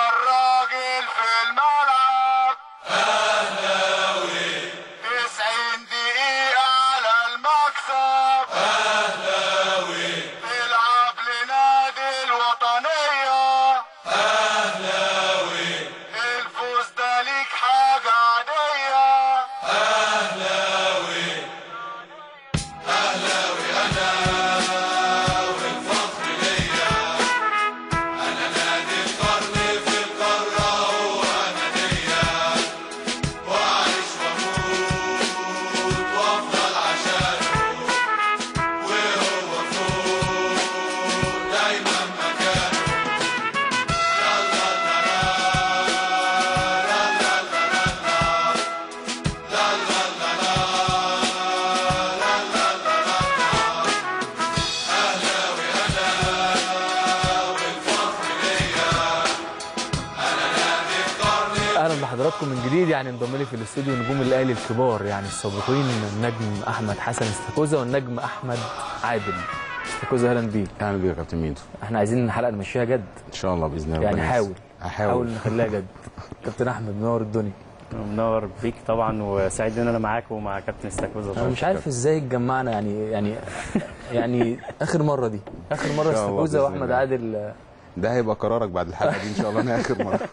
الراجل في الملعب اهلاوي 90 دقيقة على المكسب اهلاوي تلعب لنادي الوطنية اهلاوي الفوز ده ليك حاجة عادية اهلا بحضراتكم من جديد يعني انضم لي في الاستوديو نجوم الاهلي الكبار يعني السابقين النجم احمد حسن استاكوزا والنجم احمد عادل استاكوزا اهلا بيك اهلا بيك يا كابتن ميدو احنا عايزين الحلقه نمشيها جد ان شاء الله باذن الله يعني ربنا حاول ييسر. حاول هحاول نخليها جد كابتن احمد منور الدنيا منور بيك طبعا وسعيد ان انا معاك ومع كابتن استاكوزا انا مش عارف ازاي اتجمعنا يعني يعني يعني اخر مره دي اخر مره إن شاء الله استاكوزا بإذن واحمد الله. عادل ده هيبقى قرارك بعد الحلقه دي ان شاء الله انا اخر مره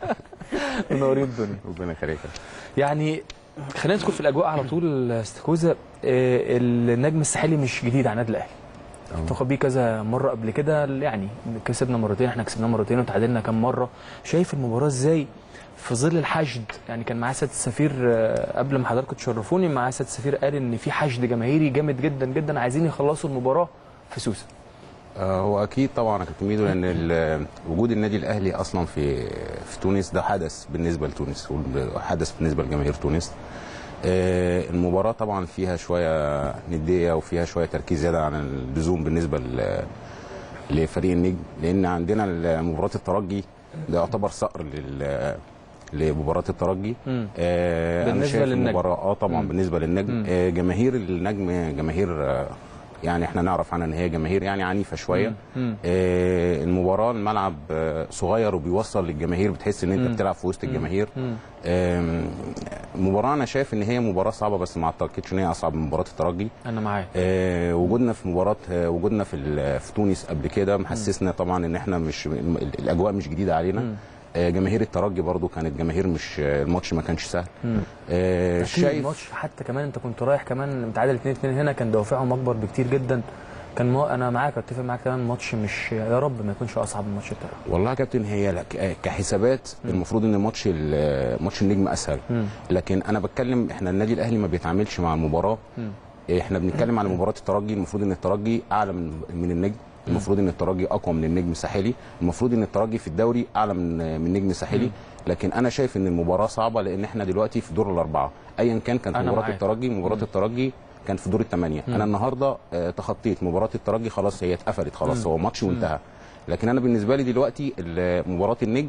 منورين الدنيا ربنا يخليك يعني خلينا ندخل في الاجواء على طول استاكوزا آه، النجم الساحلي مش جديد على النادي الاهلي التقى بيه كذا مره قبل كده يعني كسبنا مرتين احنا كسبنا مرتين وتعادلنا كام مره شايف المباراه ازاي في ظل الحشد يعني كان معاه سياده السفير آه، قبل ما حضراتكم تشرفوني معاه سياده السفير قال ان في حشد جماهيري جامد جدا جدا عايزين يخلصوا المباراه في سوسه آه، هو اكيد طبعا يا كابتن ميدو لان ال- وجود النادي الاهلي اصلا في في تونس ده حدث بالنسبه لتونس وحدث بالنسبه لجماهير تونس آه، المباراه طبعا فيها شويه نديه وفيها شويه تركيز زياده عن اللزوم بالنسبه ل- لفريق النجم لان عندنا ال- مباراه الترجي ده يعتبر صقر لل لمباراه الترجي مم. آه انا بالنسبة شايف للنجم. المباراه اه طبعا مم. بالنسبه للنجم مم. آه جماهير النجم جماهير آه يعني احنا نعرف عنها ان هي جماهير يعني عنيفه شويه مم. آه المباراه الملعب آه صغير وبيوصل للجماهير بتحس ان انت مم. بتلعب في وسط الجماهير مم. آم، مباراه انا شايف ان هي مباراه صعبه بس ما اعتقدش ان هي اصعب من مباراه الترجي انا معاك آه، وجودنا في مباراه آه، وجودنا في ال- في تونس قبل كده محسسنا طبعا ان احنا مش ال- الاجواء مش جديده علينا مم. آه، جماهير الترجي برضو كانت جماهير مش آه، الماتش ما كانش سهل مم. آه، أكيد شايف الماتش حتى كمان انت كنت رايح كمان متعادل 2 2 هنا كان دوافعهم اكبر بكتير جدا كان ما انا معاك اتفق معاك كمان الماتش مش يا رب ما يكونش اصعب من الماتش بتاعه والله يا كابتن هي لك- آه، كحسابات المفروض ان ماتش ال- ماتش النجم اسهل مم. لكن انا بتكلم احنا النادي الاهلي ما بيتعاملش مع المباراه مم. احنا بنتكلم على مباراه الترجي المفروض ان الترجي اعلى من من النجم المفروض ان الترجي اقوى من النجم الساحلي المفروض ان الترجي في الدوري اعلى من من النجم الساحلي لكن انا شايف ان المباراه صعبه لان احنا دلوقتي في دور الاربعه ايا كان كانت أنا مباراه معاك. الترجي مباراه الترجي كان في دور الثمانيه انا النهارده آه، تخطيت مباراه الترجي خلاص هي اتقفلت خلاص هو ماتش وانتهى لكن انا بالنسبه لي دلوقتي ال- مباراه النجم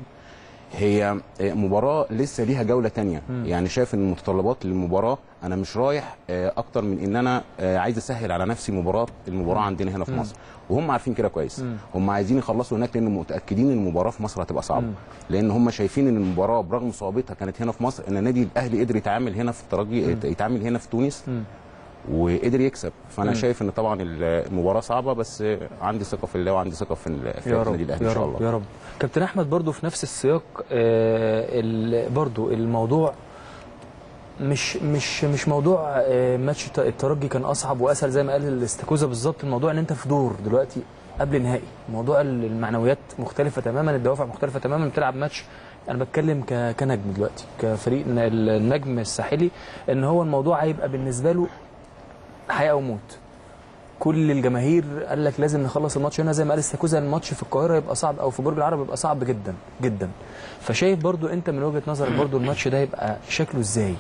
هي مباراة لسه ليها جولة تانية يعني شايف ان المتطلبات للمباراة انا مش رايح آه، اكتر من ان انا آه، عايز اسهل على نفسي مباراة المباراة عندنا هنا في مصر وهم عارفين كده كويس هم عايزين يخلصوا هناك لان متأكدين ان المباراة في مصر هتبقى صعبة لان هم شايفين ان المباراة برغم صعوبتها كانت هنا في مصر ان النادي الاهلي قدر يتعامل هنا في الترجي يتعامل هنا في تونس وقدر يكسب فانا شايف ان طبعا المباراة صعبة بس آه، عندي ثقة في الله وعندي ثقة في ال- في يا النادي رب الاهلي يا ان شاء رب الله يا رب كابتن احمد برضو في نفس السياق آه ال- برضو الموضوع مش مش مش موضوع آه ماتش الت- الترجي كان اصعب واسهل زي ما قال الاستاكوزا بالظبط الموضوع ان انت في دور دلوقتي قبل نهائي موضوع ال- المعنويات مختلفه تماما الدوافع مختلفه تماما بتلعب ماتش انا بتكلم ك- كنجم دلوقتي كفريق ن- النجم الساحلي ان هو الموضوع هيبقى بالنسبه له حياه او موت كل الجماهير قال لك لازم نخلص الماتش هنا زي ما قال استاكوزا الماتش في القاهره يبقى صعب او في برج العرب يبقى صعب جدا جدا فشايف برضو انت من وجهه نظرك برضو الماتش ده يبقى شكله ازاي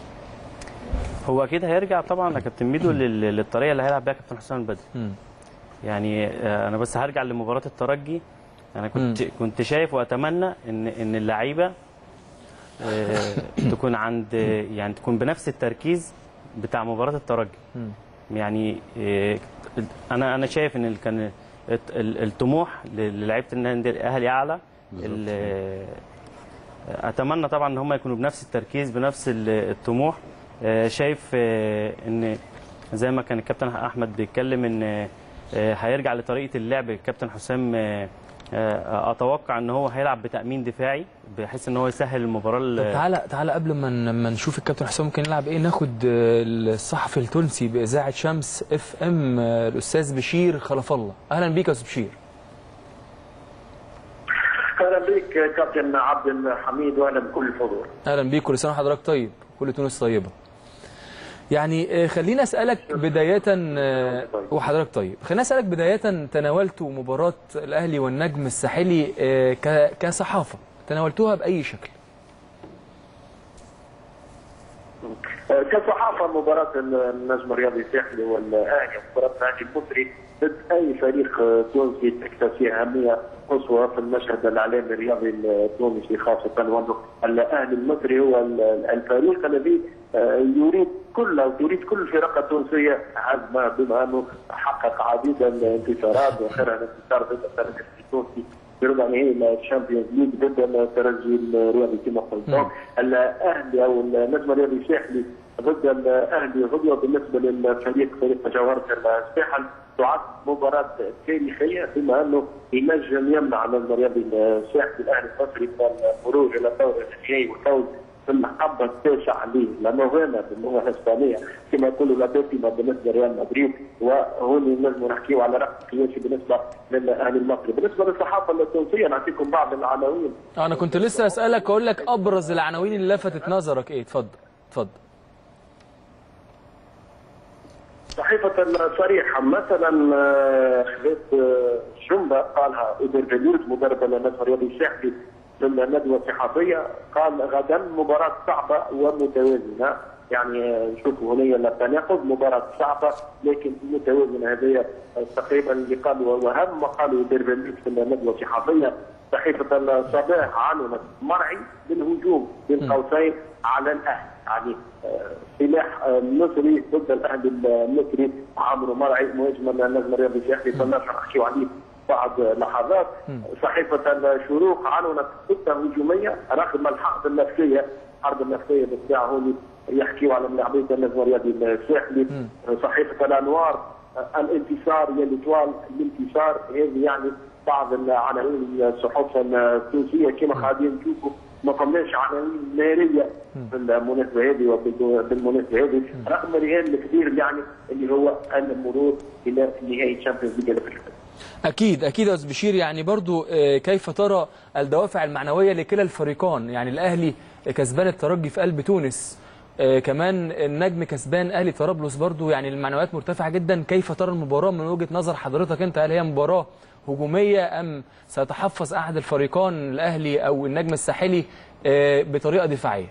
هو اكيد هيرجع طبعا يا كابتن ميدو لل- للطريقه اللي هيلعب بيها كابتن حسام البدري مم. يعني آه، انا بس هرجع لمباراه الترجي انا كنت كنت شايف واتمنى ان ان اللعيبه آه، تكون عند يعني تكون بنفس التركيز بتاع مباراه الترجي مم. يعني آه، انا انا شايف ان ال- كان الت- ال- الطموح للعيبه النادي الاهلي اعلى ال- اتمنى طبعا ان هم يكونوا بنفس التركيز بنفس ال- الطموح آه، شايف آه، ان زي ما كان الكابتن احمد بيتكلم ان آه، هيرجع لطريقه اللعب الكابتن حسام آه، آه، اتوقع ان هو هيلعب بتامين دفاعي بحيث ان هو يسهل المباراه طب ال- تعالى تعالى قبل ما ن- ما نشوف الكابتن حسام ممكن يلعب ايه ناخد آه، الصحفي التونسي باذاعه شمس اف ام آه، الاستاذ بشير خلف الله اهلا بيك يا استاذ بشير اهلا بك كابتن عبد الحميد واهلا بكل الحضور. اهلا بيك كل سنه وحضرتك طيب كل تونس طيبه يعني آه، خليني اسالك بدايه آه، وحضرتك طيب خليني اسالك بدايه تناولتوا مباراه الاهلي والنجم الساحلي آه، ك- كصحافه تناولتوها باي شكل آه، كصحافه مباراه النجم الرياضي الساحلي والاهلي مباراه الاهلي المصري ضد اي فريق آه، تونسي تكتسي اهميه قصوى في المشهد الاعلامي الرياضي التونسي خاصه وانه الاهلي المصري هو ال- الفريق الذي آه، يريد كل او تريد كل الفرق التونسيه عزمه بما انه حقق عديد الانتصارات واخرها الانتصار ضد الترجي التونسي في ربع نهائي الشامبيونز ليج ضد الترجي الرياضي كما قلت الاهلي او النجم الرياضي الساحلي ضد الاهلي غدوه بالنسبه للفريق فريق جوهره الساحل تعد مباراة تاريخية بما انه ينجم يمنع النجم الرياضي الساحلي الاهلي المصري من الخروج الى الدور النهائي والفوز بالمحبة التاسع ليه لنوفانا باللغة الإسبانية كما يقولوا لا ديسيما بالنسبة لريال مدريد وهون نجم نحكيو على رقم قياسي بالنسبة للأهلي المصري بالنسبة للصحافة التونسية نعطيكم بعض العناوين انا كنت لسه اسالك اقول لك ابرز العناوين اللي لفتت نظرك ايه اتفضل اتفضل صحيفة الصريحة مثلا آه، خذت آه، جملة قالها إيدر فيليوز مدرب النادي الرياضي الساحلي في الندوة الصحفية قال غدا مباراة صعبة ومتوازنة يعني آه، نشوفوا هنا التناقض مباراة صعبة لكن متوازنة هذه آه، تقريبا اللي قالوا وأهم ما قالوا إيدر فيليوز في الندوة الصحفية صحيفة الصباح عنونت مرعي بالهجوم بين قوسين على الأهلي يعني آه، سلاح آه، مصري ضد الاهلي المصري عمرو مرعي مهاجم النجم الرياضي الساحلي كنا نحكيو عليه بعد لحظات صحيفه الشروق عنونت خطه هجوميه رغم الحرب النفسيه الحرب النفسيه بالطبيعه هون يحكيوا على لاعبيه النجم الرياضي الساحلي صحيفه الانوار آه، الانتصار يا الاطوال الانتصار هذه يعني بعض العناوين الصحف التونسيه كما قاعدين نشوفوا ما فماش عناوين ناريه في المناسبه هذه وبالمناسبه هذه رغم الرهان الكبير يعني اللي هو المرور الى نهائي الشامبيونز ليج الافريقي. اكيد اكيد يا استاذ بشير يعني برضو آه، كيف ترى الدوافع المعنويه لكلا الفريقان يعني الاهلي كسبان الترجي في قلب تونس آه، كمان النجم كسبان اهلي طرابلس برضو يعني المعنويات مرتفعه جدا كيف ترى المباراه من وجهه نظر حضرتك انت هل هي مباراه هجوميه ام سيتحفظ احد الفريقان الاهلي او النجم الساحلي آه، بطريقه دفاعيه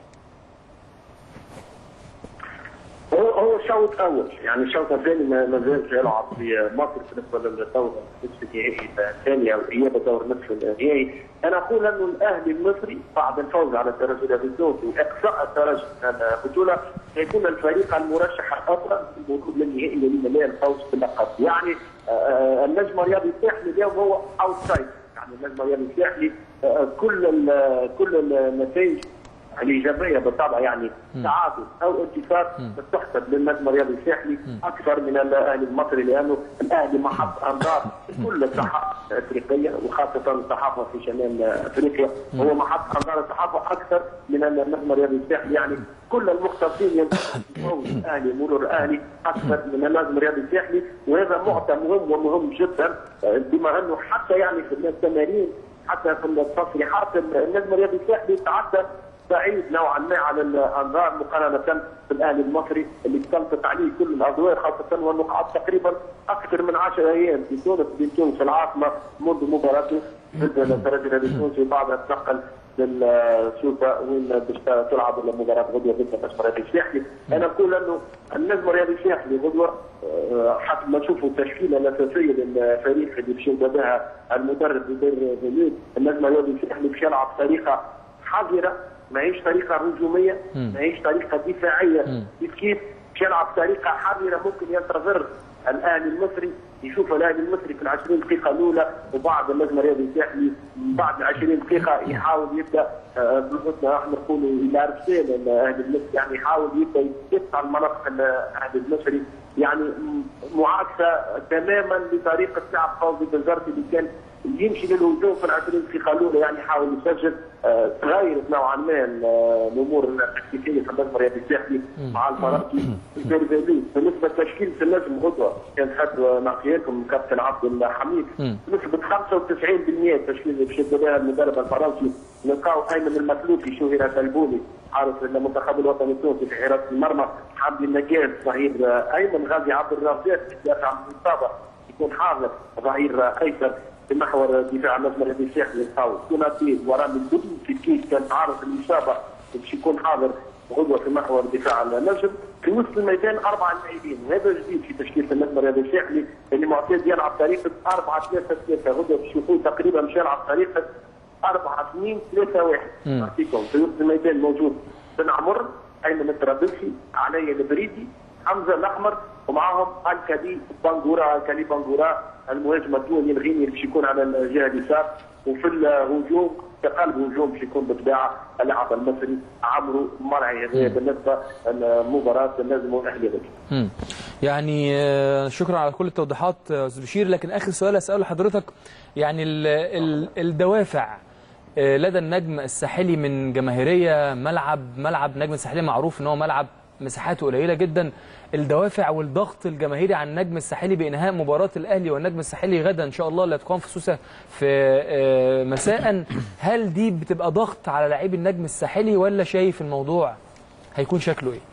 هو هو شوط اول يعني الشوط الثاني ما ما زال يلعب في مصر بالنسبه للدور نصف النهائي الثاني او اياب دور نصف النهائي انا اقول انه الاهلي المصري بعد الفوز على الترجي التونسي واقصاء الترجي من البطوله سيكون الفريق المرشح الافضل للوصول للنهائي الذي لا الفوز باللقب يعني آه، النجم الرياضي الساحلي اليوم هو اوتسايد يعني النجم الرياضي الساحلي آه، كل ال- كل النتائج الايجابيه بالطبع يعني تعادل او انتصار تحسب للنجم الرياضي الساحلي اكثر من الاهلي المصري لانه الاهلي محط انظار كل الصحافه الافريقيه وخاصه الصحافه في شمال افريقيا هو محط انظار الصحافه اكثر من النجم الرياضي الساحلي يعني كل المختصين ينتظرون الاهلي مرور الاهلي اكثر من النجم الرياضي الساحلي وهذا معطى مهم ومهم جدا آه، بما انه حتى يعني في التمارين حتى في التصريحات النجم الرياضي الساحلي تعدى بعيد نوعا ما عن الانظار مقارنه بالاهلي المصري اللي تسلطت عليه كل الاضواء خاصه وانه قعد تقريبا اكثر من 10 ايام في تونس في تونس العاصمه منذ مباراته ضد الترجي التونسي وبعدها تنقل للسوبا وين باش تلعب المباراه غدوه ضد النجم الرياضي الساحلي انا نقول انه النجم الرياضي الساحلي غدوه آه، حسب ما نشوفوا التشكيله الاساسيه للفريق اللي باش يبدا بها المدرب بدير فيليد النجم الرياضي الساحلي باش يلعب طريقه حذره ماهيش طريقه هجوميه ماهيش طريقه دفاعيه كيف كيف باش يلعب طريقه حذره ممكن ينتظر الاهلي المصري يشوف الاهلي المصري في ال 20 دقيقه الاولى وبعد اللجنه الرياضي الساحلي بعد ال 20 دقيقه يحاول يبدا آه، بلغتنا احنا نقولوا الى رساله الاهلي المصري يعني يحاول يبدا يقطع المناطق الاهلي المصري يعني م- معاكسه تماما لطريقه لعب فوزي بنزرتي اللي كان يمشي للهجوم في العشرين دقيقه الاولى يعني يحاول يسجل آه، تغيرت نوعا ما ال- الامور التكتيكيه في اللجنه الرياضي الساحلي مع الفرنسي البربري بالنسبه لتشكيله النجم غدوه كان حد نعطيها لكم كابتن عبد الحميد بنسبه 95% التشكيله اللي بشد بها المدرب الفرنسي نلقاو ايمن المسلوكي شهر سلبوني حارس المنتخب الوطني التونسي في حراسه المرمى حمدي النجاز ظهير آه، ايمن غازي عبد الرزاق يدافع عن الاصابه يكون حاضر ظهير ايسر في محور دفاع النجم الذي الساحلي القوي كوناتي ورامي البدن في كيس كان عارف الاصابه باش يكون حاضر غدوه في محور دفاع النجم في وسط الميدان اربع لاعبين وهذا جديد في تشكيله النجم الرياضي الساحلي اللي معتاد يلعب طريقه 4 3 3 غدوه باش يكون تقريبا مش يلعب طريقه 4 2 3 1 نعطيكم في وسط الميدان موجود بن عمر ايمن الطرابلسي علي البريدي حمزه الاحمر ومعاهم الكالي بانجورا الكالي بانجورا المهاجم الدولي الغيني اللي باش يكون على الجهه اليسار وفي الهجوم في قلب الهجوم باش يكون بالطبيعه اللاعب المصري عمرو مرعي هذا بالنسبه لمباراه النجم والاهلي غد. مم. يعني آه، شكرا على كل التوضيحات آه، استاذ بشير لكن اخر سؤال اساله لحضرتك يعني ال ال الدوافع آه، لدى النجم الساحلي من جماهيريه ملعب ملعب نجم الساحلي معروف ان هو ملعب مساحاته قليله جدا الدوافع والضغط الجماهيري على النجم الساحلي بانهاء مباراه الاهلي والنجم الساحلي غدا ان شاء الله اللي هتقام في سوسه في آه، مساء هل دي بتبقى ضغط على لاعبي النجم الساحلي ولا شايف الموضوع هيكون شكله ايه؟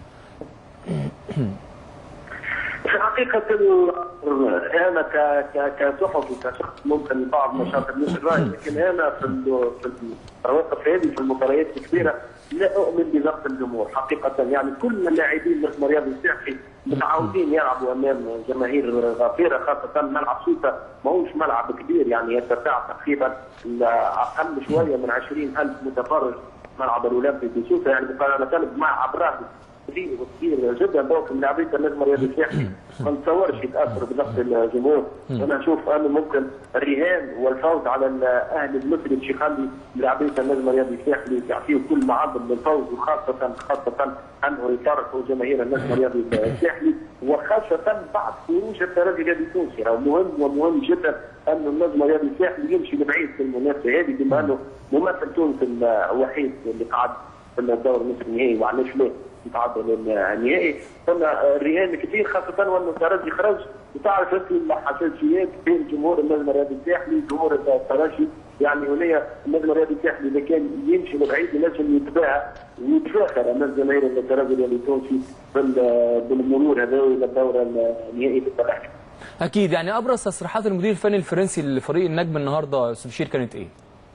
في حقيقة ال- أنا ك- ك- كصحفي كشخص ممكن بعض نشاط النشر الرأي لكن أنا في ال- في المواقف هذه في المباريات الكبيرة لا أؤمن بضغط الجمهور حقيقة يعني كل اللاعبين النجم الرياضي الساحلي متعودين يلعبوا أمام جماهير غفيرة خاصة ملعب سوسة ماهوش ملعب كبير يعني يرتفع تقريبا ل- أقل شوية من 20 ألف متفرج ملعب الأولمبي في سوسة يعني مقارنة بملعب راقي كبير وكثير جدا دوك من لعبيه النجم الرياضي الساحلي ما نتصورش يتاثر بضغط الجمهور انا اشوف انه ممكن الرهان والفوز على الاهلي المصري باش يخلي لعبيه النجم الرياضي الساحلي يعطيه كل معظم للفوز وخاصه خاصه انه يفرحوا جماهير النجم الرياضي الساحلي وخاصه بعد خروج الترجي الرياضي التونسي راهو مهم ومهم جدا انه النجم الرياضي الساحلي يمشي لبعيد في المنافسه هذه بما انه ممثل تونس الوحيد اللي قعد في الدور نصف النهائي وعلاش لا يتعدى للنهائي قلنا الرهان كثير خاصه وانه الترجي خرج وتعرف انت الحساسيات بين جمهور النجم الرياضي الساحلي جمهور الترجي يعني هنا النجم الرياضي الساحلي اذا كان يمشي لبعيد ينجم يتباهى ويتفاخر امام جماهير الترجي الرياضي التونسي بال- بالمرور هذا الى الدور النهائي في الترجي. اكيد يعني ابرز تصريحات المدير الفني الفرنسي لفريق النجم النهارده يا استاذ بشير كانت ايه؟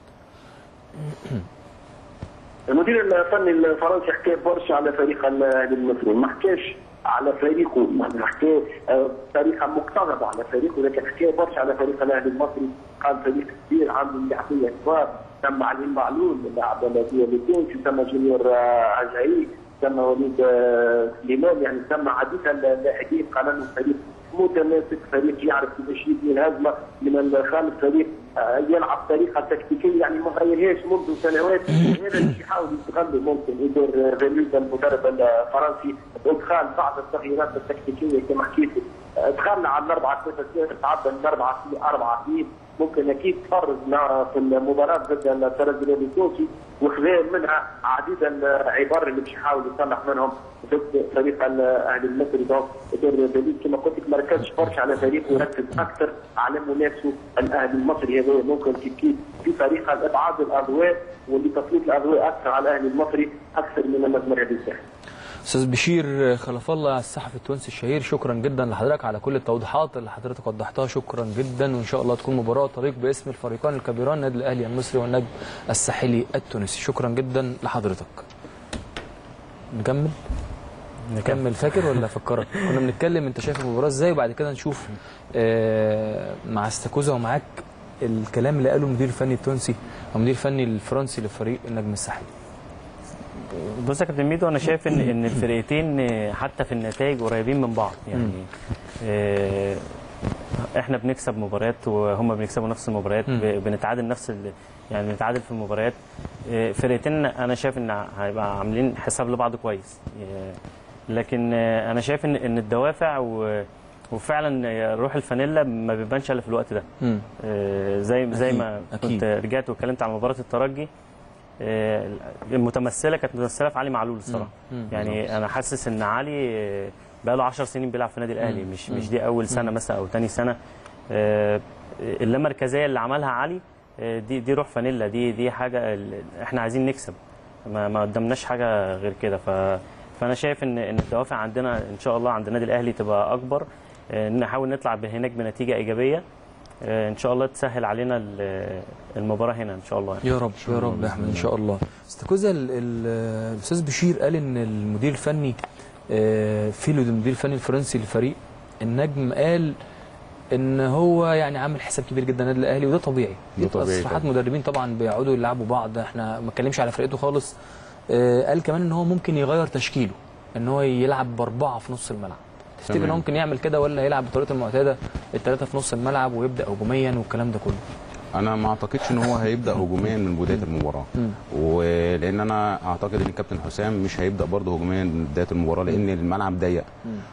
المدير الفني الفرنسي حكى برشا على فريق الاهلي المصري ما حكاش على فريقه ما حكى آه، طريقه مقتضبه على فريقه لكن حكى برشا على فريق الاهلي المصري قال فريق كبير عنده لاعبيه كبار تم علي معلول اللاعب الذي التونسي تم جونيور آه، عجعي تم وليد آه، سليمان يعني تم عديد اللاعبين قال انه فريق متماسك فريق يعرف كيفاش يبني الهزمه من الخامس فريق آه، يلعب طريقه تكتيكيه يعني ما غيرهاش منذ سنوات هذا اللي يحاول يستغله ممكن يدير فاليودا المدرب الفرنسي ادخال بعض التغييرات التكتيكيه كما حكيت آه، دخلنا على الأربعة ثلاثة ثلاثة تعدى الأربعة أربعة اثنين ممكن اكيد تفرز مع- في المباراه ضد الترجي الرياضي التونسي وخذا منها عديد العبار اللي باش يحاول يصلح منهم ضد فريق الاهلي المصري دونك يدير دليل كما قلت لك ما ركزش برشا على فريقه وركز اكثر على منافسه الاهلي المصري هذا ممكن كيف كيف في طريقه لابعاد الاضواء واللي تسليط الاضواء اكثر على الاهلي المصري اكثر من النجم الرياضي الساحلي. استاذ بشير خلف الله الصحفي التونسي الشهير شكرا جدا لحضرتك على كل التوضيحات اللي حضرتك وضحتها شكرا جدا وان شاء الله تكون مباراه طريق باسم الفريقان الكبيران النادي الاهلي المصري والنجم الساحلي التونسي شكرا جدا لحضرتك نكمل نكمل فاكر ولا افكرك كنا بنتكلم انت شايف المباراه ازاي وبعد كده نشوف آه مع استاكوزا ومعاك الكلام اللي قاله المدير الفني التونسي او المدير الفني الفرنسي لفريق النجم الساحلي بص يا كابتن ميدو انا شايف ان ان الفرقتين آه، حتى في النتائج قريبين من بعض يعني آه، احنا بنكسب مباريات وهم بيكسبوا نفس المباريات مم. ب- بنتعادل نفس ال... يعني بنتعادل في المباريات آه، فرقتين انا شايف ان هيبقى عاملين حساب لبعض كويس آه، لكن آه، انا شايف ان ان الدوافع و... وفعلا روح الفانيلا ما بيبانش الا في الوقت ده مم. آه، زي زي أكيد، ما أكيد. كنت رجعت واتكلمت عن مباراه الترجي آه، المتمثله كانت متمثله في علي معلول الصراحه مم. يعني انا حاسس ان علي آه، بقى له 10 سنين بيلعب في النادي الاهلي مش مش دي اول سنه مثلا او تاني سنه آه، اللامركزيه اللي عملها علي آه، دي دي روح فانيلا دي دي حاجه ال- احنا عايزين نكسب ما ما قدامناش حاجه غير كده ف فانا شايف ان ان الدوافع عندنا ان شاء الله عند النادي الاهلي تبقى اكبر آه، نحاول نطلع هناك بنتيجه ايجابيه آه، ان شاء الله تسهل علينا ال- المباراه هنا ان شاء الله يا رب يا رب يا احمد ان شاء الله استاكوزا ال- ال- الاستاذ بشير قال ان المدير الفني آه، فيلو المدير الفني الفرنسي للفريق النجم قال ان هو يعني عامل حساب كبير جدا النادي الاهلي وده طبيعي ده دي طبيعي تصريحات طبعا. مدربين طبعا بيقعدوا يلعبوا بعض احنا ما اتكلمش على فرقته خالص آه، قال كمان ان هو ممكن يغير تشكيله ان هو يلعب باربعه في نص الملعب تفتكر تمام. ان هو ممكن يعمل كده ولا يلعب بطريقته المعتاده الثلاثه في نص الملعب ويبدا هجوميا والكلام ده كله انا ما اعتقدش ان هو هيبدا هجوميا من بدايه المباراه مم. ولان انا اعتقد ان الكابتن حسام مش هيبدا برضه هجوميا من بدايه المباراه لان الملعب ضيق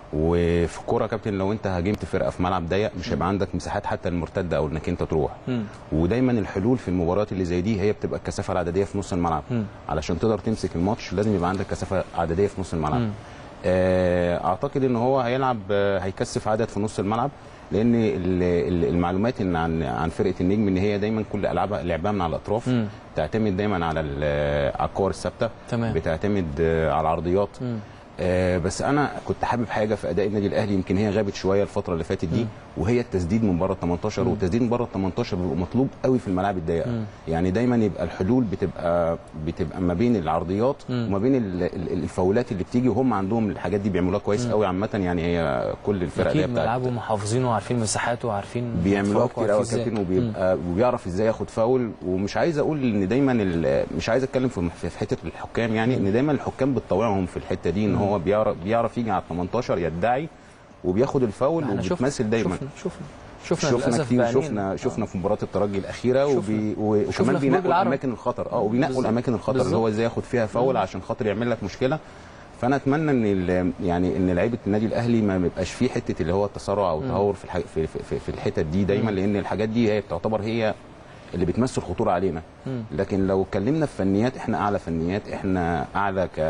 وفي كوره كابتن لو انت هاجمت فرقه في ملعب ضيق مش هيبقى عندك مساحات حتى المرتده او انك انت تروح مم. ودايما الحلول في المباريات اللي زي دي هي بتبقى الكثافه العدديه في نص الملعب مم. علشان تقدر تمسك الماتش لازم يبقى عندك كثافه عدديه في نص الملعب مم. آه، اعتقد ان هو هيلعب آه، هيكثف عدد في نص الملعب لان ال- ال- المعلومات ان عن عن فرقه النجم ان هي دايما كل العابها لعبها من على الاطراف مم. بتعتمد دايما على ال- على الكور الثابته تمام. بتعتمد آه، على العرضيات مم. آه، بس انا كنت حابب حاجه في اداء النادي الاهلي يمكن هي غابت شويه الفتره اللي فاتت دي وهي التسديد من بره ال 18 والتسديد من بره ال 18 بيبقى مطلوب قوي في الملاعب الضيقه مم. يعني دايما يبقى الحلول بتبقى بتبقى ما بين العرضيات مم. وما بين ال- ال- الفاولات اللي بتيجي وهم عندهم الحاجات دي بيعملوها كويس قوي عامه يعني هي كل الفرق اللي هي اكيد بتاعت ملعبه محافظينه وعارفين مساحاته وعارفين بيعملوها أطراقه كتير قوي وعارفين يا إزاي. كابتن وبيبقى وبيعرف ازاي ياخد فاول ومش عايز اقول ان دايما ال- مش عايز اتكلم في في حته الحكام يعني ان دايما الحكام بتطوعهم في الحته دي ان هو بيعرف بيعرف يجي على ال 18 يدعي وبياخد الفاول احنا شفنا- وبيتمثل دايما شفنا شفنا شفنا, شفنا للأسف كتير بعينينا. شفنا شفنا في مباراه الترجي الاخيره شفنا. وبي و- وشفنا وكمان في برج بينقوا العرب. اماكن الخطر اه وبينقوا بالظبط. الاماكن الخطر اللي بالظبط. هو ازاي ياخد فيها فاول عشان خاطر يعمل لك مشكله فانا اتمنى ان ال- يعني ان لعيبه النادي الاهلي ما يبقاش فيه حته اللي هو التسرع او التهور في الح- في, في, في, في الحتت دي دايما لان الحاجات دي هي بتعتبر هي اللي بتمثل خطوره علينا مم. لكن لو اتكلمنا في فنيات احنا اعلى فنيات احنا اعلى ك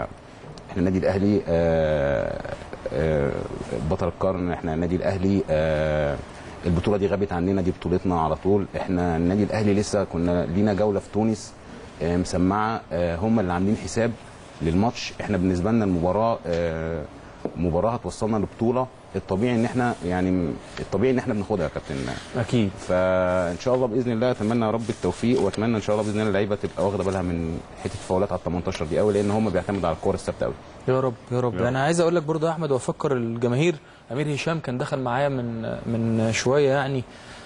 احنا النادي الاهلي آه، آه، بطل القرن احنا النادي الاهلي آه، البطوله دي غابت عننا دي بطولتنا على طول احنا النادي الاهلي لسه كنا لينا جوله في تونس آه، مسمعه آه، هم اللي عاملين حساب للماتش احنا بالنسبه لنا المباراه آه، مباراه هتوصلنا لبطوله الطبيعي ان احنا يعني الطبيعي ان احنا بناخدها يا كابتن اكيد فان شاء الله باذن الله اتمنى يا رب التوفيق واتمنى ان شاء الله باذن الله اللعيبه تبقى واخده بالها من حته الفاولات على ال 18 دي قوي لان هم بيعتمدوا على الكور الثابته قوي يا رب يا رب يا انا عايز اقول لك برضو يا احمد وافكر الجماهير امير هشام كان دخل معايا من من شويه يعني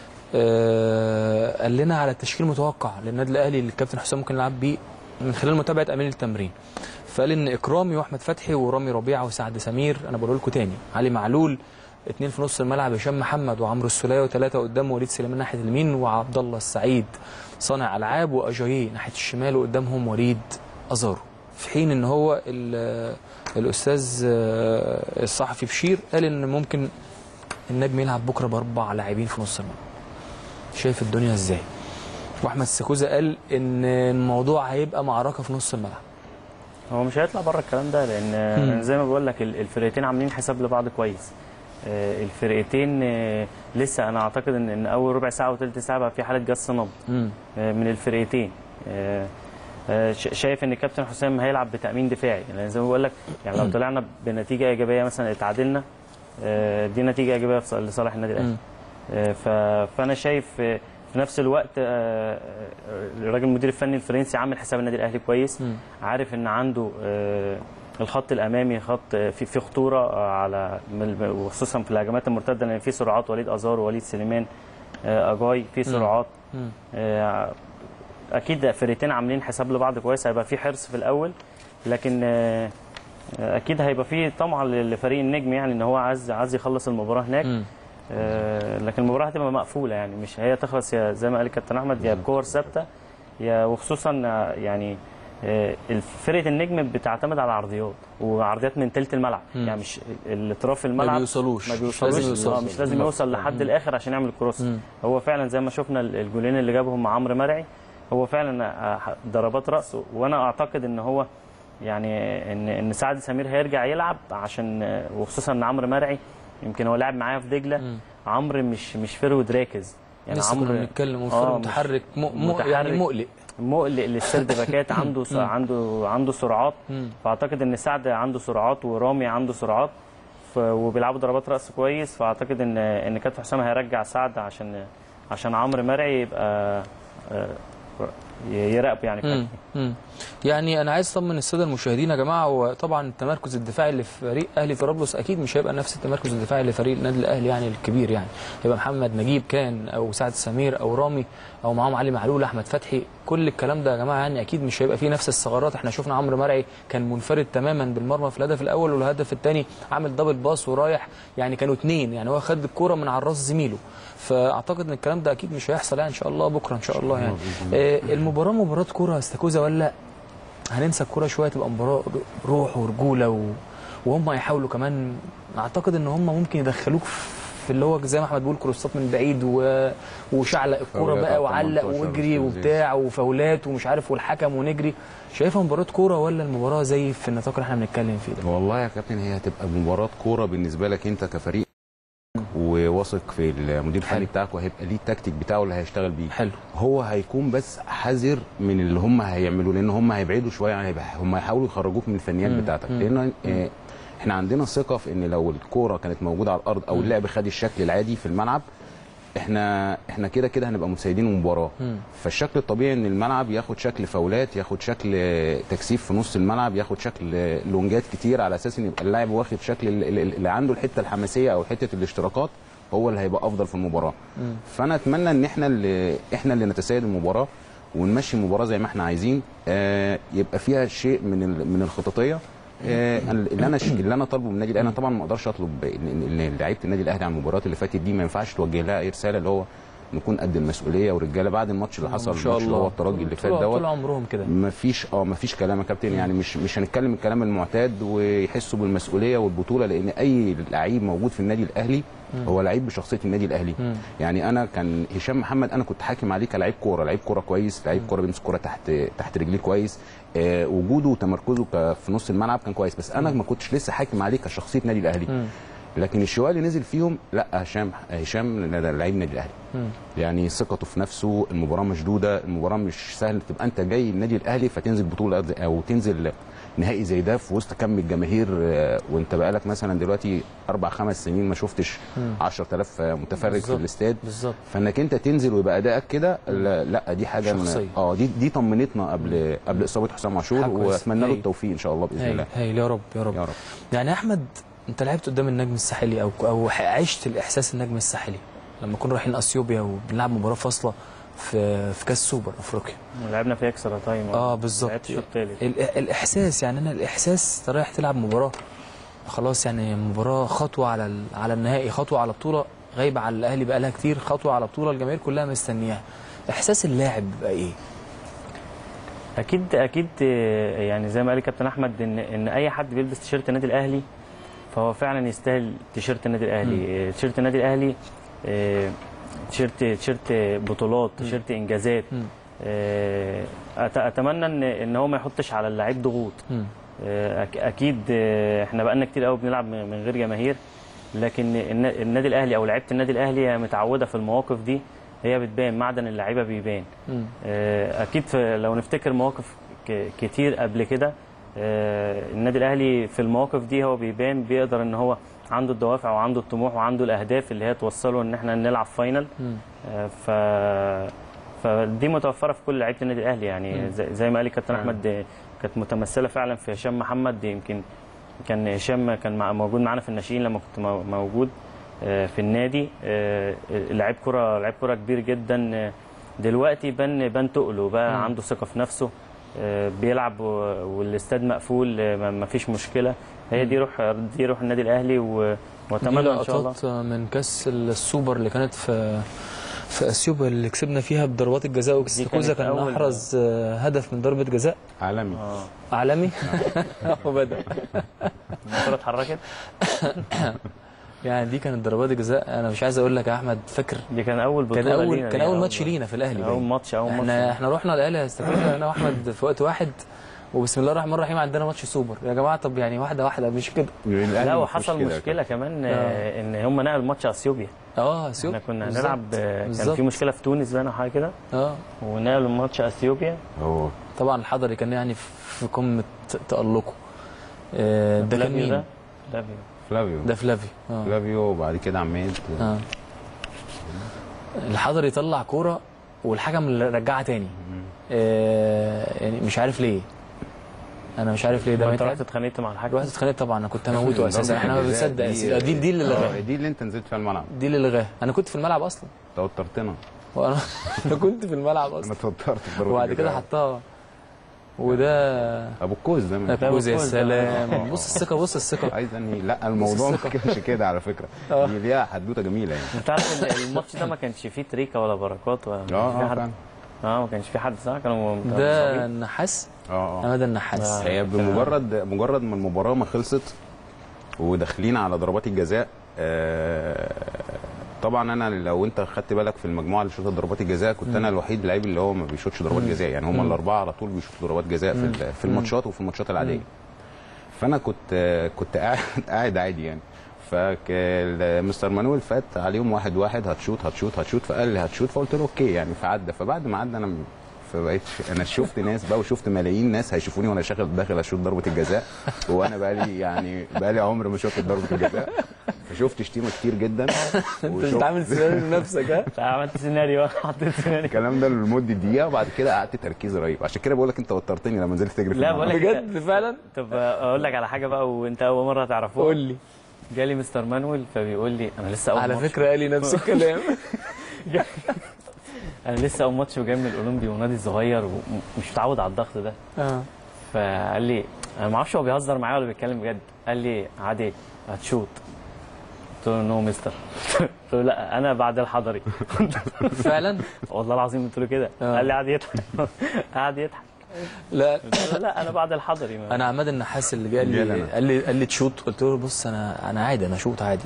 آه قال لنا على التشكيل المتوقع للنادي الاهلي اللي الكابتن حسام ممكن يلعب بيه من خلال متابعه امين التمرين فقال ان اكرامي واحمد فتحي ورامي ربيعه وسعد سمير انا بقول لكم تاني علي معلول اثنين في نص الملعب هشام محمد وعمرو السوليه وثلاثه قدام وليد سليمان ناحيه اليمين وعبد الله السعيد صانع العاب واجاييه ناحيه الشمال وقدامهم وليد ازارو في حين ان هو ال- الاستاذ آه، الصحفي بشير قال ان ممكن النجم يلعب بكره باربع لاعبين في نص الملعب شايف الدنيا ازاي واحمد السكوزه قال ان الموضوع هيبقى معركه في نص الملعب هو مش هيطلع بره الكلام ده لان مم. زي ما بقول لك ال- الفرقتين عاملين حساب لبعض كويس آه، الفرقتين آه، لسه انا اعتقد ان ان اول ربع ساعه وثلث ساعه بقى في حاله جس نبض امم آه، من الفرقتين آه، آه، ش- شايف ان كابتن حسام هيلعب بتامين دفاعي لان زي ما بقول لك يعني لو طلعنا بنتيجه ايجابيه مثلا اتعادلنا آه، دي نتيجه ايجابيه في ص- لصالح النادي الاهلي مم. آه، ف- فانا شايف آه، في نفس الوقت آه، آه، الراجل المدير الفني الفرنسي عامل حساب النادي الاهلي كويس مم. عارف ان عنده آه، الخط الامامي خط آه، في في خطوره آه، على من- وخصوصا في الهجمات المرتده لان في سرعات وليد ازار ووليد سليمان آه، اجاي في سرعات مم. آه، اكيد فرقتين عاملين حساب لبعض كويس هيبقى في حرص في الاول لكن آه، آه، اكيد هيبقى في طمع لفريق النجم يعني ان هو عايز عايز يخلص المباراه هناك مم. آه، لكن المباراه هتبقى مقفوله يعني مش هي تخلص يا زي ما قال كابتن احمد يا بكور ثابته يا وخصوصا آه، يعني آه، فرقه النجم بتعتمد على عرضيات وعرضيات من تلت الملعب يعني مش الاطراف الملعب بيوصلوش. ما مش بيوصلوش لازم يوصلوا. آه، مش لازم يوصل لحد الاخر عشان يعمل الكروس هو فعلا زي ما شفنا ال- الجولين اللي جابهم مع عمرو مرعي هو فعلا آه، ضربات راس وانا اعتقد ان هو يعني ان ان سعد سمير هيرجع يلعب عشان آه، وخصوصا ان عمرو مرعي يمكن هو لعب معايا في دجله عمرو مش مش فرود راكز يعني لسه كنا بنتكلم وفرق آه، مش- متحرك م... م... متحرك. يعني مقلق مقلق للسرد باكات عنده س... عنده عنده سرعات فاعتقد ان سعد عنده سرعات ورامي عنده سرعات ف... وبيلعبوا ضربات راس كويس فاعتقد ان ان كابتن حسام هيرجع سعد عشان عشان عمرو مرعي يبقى آه، يراقب يعني مم. مم. يعني انا عايز اطمن الساده المشاهدين يا جماعه وطبعا التمركز الدفاعي اللي في فريق اهلي طرابلس اكيد مش هيبقى نفس التمركز الدفاعي اللي فريق النادي الاهلي يعني الكبير يعني هيبقى محمد نجيب كان او سعد سمير او رامي او معاهم علي معلول احمد فتحي كل الكلام ده يا جماعه يعني اكيد مش هيبقى فيه نفس الثغرات احنا شفنا عمرو مرعي كان منفرد تماما بالمرمى في الهدف الاول والهدف الثاني عامل دبل باص ورايح يعني كانوا اثنين يعني هو خد الكوره من على راس زميله فاعتقد ان الكلام ده اكيد مش هيحصل يعني ان شاء الله بكره ان شاء الله يعني آه، المباراه مباراه كوره استاكوزا ولا هننسى الكوره شويه تبقى مباراه روح ورجوله و... وهم هيحاولوا كمان اعتقد ان هم ممكن يدخلوك في اللي هو زي ما احمد بيقول كروسات من بعيد و... وشعلق الكوره فاولات بقى على وعلق 18 واجري واستفزاز. وبتاع وفاولات ومش عارف والحكم ونجري شايفها مباراه كوره ولا المباراه زي في النطاق اللي احنا بنتكلم فيه ده والله يا كابتن هي هتبقى مباراه كوره بالنسبه لك انت كفريق وواثق في المدير الفني حلو. بتاعك وهيبقى ليه التكتيك بتاعه اللي هيشتغل بيه حلو هو هيكون بس حذر من اللي هم هيعملوه لان هم هيبعدوا شويه عن هيبقى- هم هيحاولوا يخرجوك من الفنيات مم. بتاعتك مم. لان آه، احنا عندنا ثقه في ان لو الكوره كانت موجوده على الارض او اللعب خد الشكل العادي في الملعب احنا احنا كده كده هنبقى متسيدين المباراه مم. فالشكل الطبيعي ان الملعب ياخد شكل فاولات ياخد شكل آه، تكثيف في نص الملعب ياخد شكل آه، لونجات كتير على اساس ان يبقى اللاعب واخد شكل ال- ال- اللي عنده الحته الحماسيه او حته الاشتراكات هو اللي هيبقى افضل في المباراه فانا اتمنى ان احنا اللي احنا اللي نتسيد المباراه ونمشي المباراه زي ما احنا عايزين آه يبقى فيها شيء من ال- من الخططيه آه اللي انا ش- اللي انا طالبه من النادي الاهلي انا طبعا ما اقدرش اطلب ان إن لعيبه النادي الاهلي على المباريات اللي فاتت دي ما ينفعش توجه لها اي رساله اللي هو نكون قد المسؤوليه ورجاله بعد الماتش اللي حصل ما شاء الماتش اللي الله هو الترجي اللي فات طول- دوت طول عمرهم كده ما فيش اه ما فيش كلام يا كابتن يعني مش مش هنتكلم الكلام المعتاد ويحسوا بالمسؤوليه والبطوله لان اي لعيب موجود في النادي الاهلي هو لعيب بشخصيه النادي الاهلي مم. يعني انا كان هشام محمد انا كنت حاكم عليه كلاعب كوره لعيب كوره كويس لعيب كوره بيمسك كوره تحت تحت رجليه كويس آه وجوده وتمركزه ك- في نص الملعب كان كويس بس انا ما كنتش لسه حاكم عليه كشخصيه النادي الاهلي مم. لكن الشوال اللي نزل فيهم لا هشام هشام ده لعيب النادي الاهلي مم. يعني ثقته في نفسه المباراه مشدوده المباراه مش سهل تبقى انت جاي النادي الاهلي فتنزل بطوله زي- او تنزل نهائي زي ده في وسط كم الجماهير آه، وانت بقالك مثلا دلوقتي اربع خمس سنين ما شفتش 10000 متفرج في بالظبط. الاستاد بالظبط فانك انت تنزل ويبقى ادائك كده لا, لا دي حاجه من- شخصية. اه دي دي طمنتنا قبل قبل اصابه حسام عاشور حاجة كويسة. واتمنى له هايل. التوفيق ان شاء الله باذن هايل الله هايل يا رب يا رب يا رب يعني يا احمد انت لعبت قدام النجم الساحلي او او عشت الاحساس النجم الساحلي لما كنا رايحين اثيوبيا وبنلعب مباراه فاصله في في كاس سوبر افريقيا لعبنا في اكسترا تايم اه بالظبط لعبت الشوط الثالث ال- الاحساس يعني انا الاحساس انت رايح تلعب مباراه خلاص يعني مباراه خطوه على ال- على النهائي خطوه على بطوله غايبه على الاهلي بقالها كتير خطوه على بطوله الجماهير كلها مستنياها احساس اللاعب بقى ايه اكيد اكيد آه، يعني زي ما قال الكابتن احمد ان ان اي حد بيلبس تيشيرت النادي الاهلي فهو فعلا يستاهل تيشيرت النادي الاهلي آه، تيشيرت النادي الاهلي آه، تيشيرت تيشيرت بطولات تيشيرت انجازات مم. آه، أت- اتمنى ان ان هو ما يحطش على اللعيب ضغوط مم. آه، أك- اكيد آه، احنا بقالنا كتير قوي بنلعب من من غير جماهير لكن النا- النادي الاهلي او لعيبه النادي الاهلي هي متعوده في المواقف دي هي بتبان معدن اللعيبه بيبان مم. آه، اكيد في لو نفتكر مواقف ك- كتير قبل كده آه، النادي الاهلي في المواقف دي هو بيبان بيقدر ان هو عنده الدوافع وعنده الطموح وعنده الاهداف اللي هي توصله ان احنا نلعب فاينل مم. آه، ف فدي متوفره في كل لعيبه النادي الاهلي يعني زي, زي ما قال الكابتن احمد آه، كانت متمثله فعلا في هشام محمد يمكن كان هشام كان مع- موجود معانا في الناشئين لما كنت مو- موجود آه، في النادي آه، لعيب كره لعيب كره كبير جدا آه، دلوقتي بان بان تقله بقى عنده ثقه في نفسه آه، بيلعب و- والاستاد مقفول آه، ما ما فيش مشكله هي دي روح دي روح النادي الاهلي و- دي واتمنى ان شاء الله لقطات من كاس السوبر اللي كانت في في اثيوبيا اللي كسبنا فيها بضربات الجزاء واكستاكوزا كانت كان أول- احرز آه، هدف من ضربه جزاء عالمي اه عالمي وبدا الكره اتحركت يعني دي كانت ضربات الجزاء انا مش عايز اقول لك يا احمد فاكر دي كان اول بطوله كان اول لينا كان دي، اول ماتش لينا في الاهلي اول باين. ماتش اول احنا ماتش احنا رحنا الاهلي يا استاذ انا واحمد في وقت واحد وبسم الله الرحمن الرحيم عندنا ماتش سوبر يا جماعه طب يعني واحده واحده مش كده لا وحصل مشكله كمان آه، ان هم نقلوا ماتش اثيوبيا اه سيوب احنا كنا بالظبط. هنلعب آه، كان بالظبط. في مشكله في تونس باين او حاجه كده اه ونقلوا ماتش اثيوبيا هو طبعا الحضري كان يعني في قمه تالقه آه، ده كان فلافيو مين؟ ده فلافيو فلافيو ده فلافيو اه فلافيو وبعد كده عماد اه الحضري يطلع كوره والحكم اللي رجعها تاني آه يعني مش عارف ليه انا مش عارف ليه ده وانت متعب. رحت اتخانقت مع الحكم رحت اتخانقت طبعا انا كنت هموته اساسا احنا ما بنصدق يا سيدي. دي دي اللي آه، لغاها دي اللي انت نزلت فيها الملعب دي اللي لغاها انا كنت في الملعب اصلا توترتنا وانا انا كنت في الملعب انا اصلا توترت في ضربة وبعد كده الجزاء. حطها وده ابو الكوز ده من فوز يا الكوز ده. سلام بص الثقه بص الثقه عايز انهي لا الموضوع ما الثقة. كانش كده على فكره آه. دي ليها حدوته جميله يعني انت عارف ال- الماتش ده ما كانش فيه تريكا ولا بركات ولا ما كانش اه فيه اه حد فعلا اه ما كانش في حد صح كانوا ده مصابين. النحاس اه اه انا ده النحاس آه. هي بمجرد مجرد ما المباراه ما خلصت وداخلين على ضربات الجزاء آه، طبعا انا لو انت خدت بالك في المجموعه اللي شوطت ضربات الجزاء كنت انا الوحيد اللعيب اللي هو ما بيشوطش ضربات جزاء يعني هم الاربعه على طول بيشوطوا ضربات جزاء في ال- في الماتشات وفي الماتشات العاديه فانا كنت كنت قاعد قاعد عادي يعني فمستر مانويل فات عليهم واحد واحد هتشوط هتشوط هتشوط فقال لي هتشوط فقلت له اوكي يعني فعدى فبعد ما عدى انا فبقيت انا شفت ناس بقى وشفت ملايين ناس هيشوفوني وانا شغال داخل اشوط ضربه الجزاء وانا بقى لي يعني بقى لي عمر ما شفت ضربه الجزاء فشفت شتيمه كتير جدا انت وشفت- بتعمل سيناريو لنفسك ها لا، عملت سيناريو حطيت سيناريو الكلام ده لمده دقيقه وبعد كده قعدت تركيز رهيب عشان كده بقول لك انت وترتني لما نزلت تجري في لا، الملعب. بقول لك بجد فعلا طب اقول لك على حاجه بقى وانت اول مره تعرفوها قول لي جالي مستر مانويل فبيقول لي انا لسه اول على ماتش فكره قال لي نفس الكلام انا لسه اول ماتش وجاي من الاولمبي ونادي صغير ومش متعود على الضغط ده اه فقال لي انا ما اعرفش هو بيهزر معايا ولا بيتكلم بجد قال لي عادي هتشوط قلت له نو مستر قلت له لا انا بعد الحضري فعلا والله العظيم قلت له كده آه. قال لي قعد يضحك قعد يضحك لا قلت له لا انا بعد الحضري ما- انا عماد النحاس اللي جه قال جالي لي أنا. قال لي قال لي تشوط قلت له بص انا انا عادي انا اشوط عادي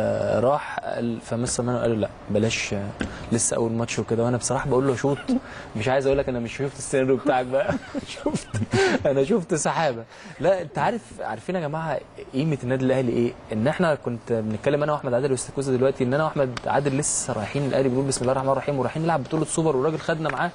فراح قال فمستر مانو قال له لا بلاش آه، لسه اول ماتش وكده وانا بصراحه بقول له شوط مش عايز اقول لك انا مش شفت السيناريو بتاعك بقى شفت انا شفت سحابه لا انت عارف عارفين يا جماعه قيمه النادي الاهلي ايه ان احنا كنت بنتكلم انا واحمد عادل واستاكوزا دلوقتي ان انا واحمد عادل لسه رايحين الاهلي بنقول بسم الله الرحمن الرحيم ورايحين نلعب بطوله سوبر والراجل خدنا معاه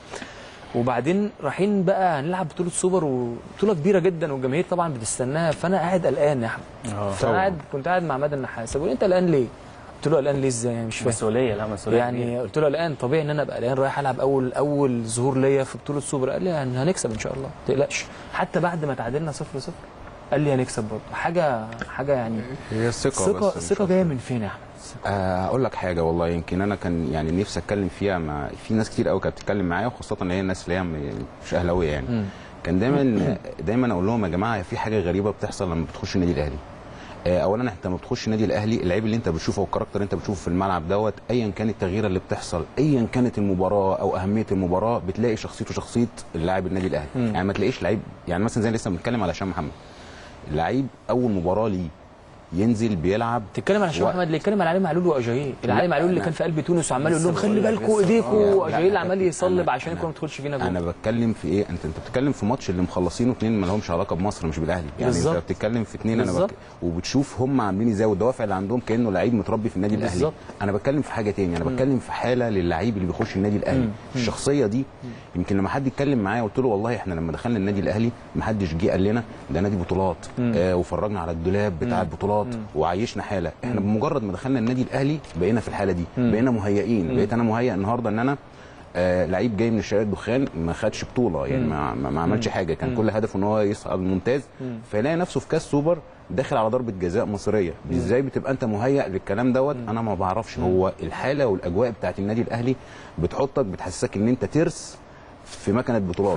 وبعدين رايحين بقى هنلعب بطوله سوبر وبطوله كبيره جدا والجماهير طبعا بتستناها فانا قاعد قلقان يا احمد اه فانا قاعد كنت قاعد مع مدى النحاس بقول انت قلقان ليه؟ قلت له قلقان ليه ازاي يعني مش فاهم مسؤوليه لا مسؤوليه يعني قلت له قلقان طبيعي ان انا ابقى قلقان رايح العب اول اول ظهور ليا في بطوله سوبر قال لي هن- هنكسب ان شاء الله ما تقلقش حتى بعد ما تعادلنا 0 0 قال لي هنكسب برضه حاجه حاجه يعني هي الثقه الثقه بس مش الثقه جايه من فين يا احمد؟ آه، اقول لك حاجه والله يمكن انا كان يعني نفسي اتكلم فيها مع في ناس كتير قوي كانت بتتكلم معايا وخاصه اللي هي الناس اللي هي م- مش اهلاويه يعني مم. كان دايما دايما اقول لهم يا جماعه في حاجه غريبه بتحصل لما بتخش النادي الاهلي آه، اولا انت لما بتخش النادي الاهلي اللعيب اللي انت بتشوفه والكاركتر اللي انت بتشوفه في الملعب دوت ايا كان التغيير اللي بتحصل ايا كانت المباراه او اهميه المباراه بتلاقي شخصيته شخصيه اللاعب النادي الاهلي مم. يعني ما تلاقيش لعيب يعني مثلا زي لسه بنتكلم على هشام محمد اللعيب اول مباراه ليه ينزل بيلعب تتكلم على شباب وقت. احمد اللي يتكلم على علي معلول واجاييه علي معلول اللي أنا- كان في قلب تونس وعمال يقول لهم لسه خلي بقول لك، بالكم لسه ايديكم بقول لك. واجاييه اللي لا، عمال أنا- يصلب أنا- عشان الكوره ما تدخلش فينا انا جول بتكلم في ايه انت انت بتتكلم في ماتش اللي مخلصينه اتنين ما لهمش علاقه بمصر مش بالاهلي يعني بالظبط. انت بتتكلم في اتنين انا بالظبط. بك... وبتشوف هم عاملين ازاي والدوافع اللي عندهم كانه لعيب متربي في النادي الاهلي بالظبط. انا بتكلم في حاجه تاني انا بتكلم في حاله للعيب اللي بيخش النادي الاهلي الشخصيه دي يمكن لما حد يتكلم معايا قلت له والله احنا لما دخلنا النادي الاهلي ما حدش جه قال لنا ده نادي بطولات آه وفرجنا على الدولاب بتاع البطولات وعيشنا حاله احنا بمجرد ما دخلنا النادي الاهلي بقينا في الحاله دي بقينا مهيئين بقيت انا مهيئ النهارده ان انا آه لعيب جاي من الشرقية الدخان ما خدش بطوله يعني ما, ما, ما عملش حاجه كان كل هدفه ان هو يصعد الممتاز فيلاقي نفسه في كاس سوبر داخل على ضربه جزاء مصريه ازاي بتبقى انت مهيئ للكلام دوت انا ما بعرفش هو الحاله والاجواء بتاعت النادي الاهلي بتحطك بتحسسك ان انت ترس في مكنه بطولات فعلا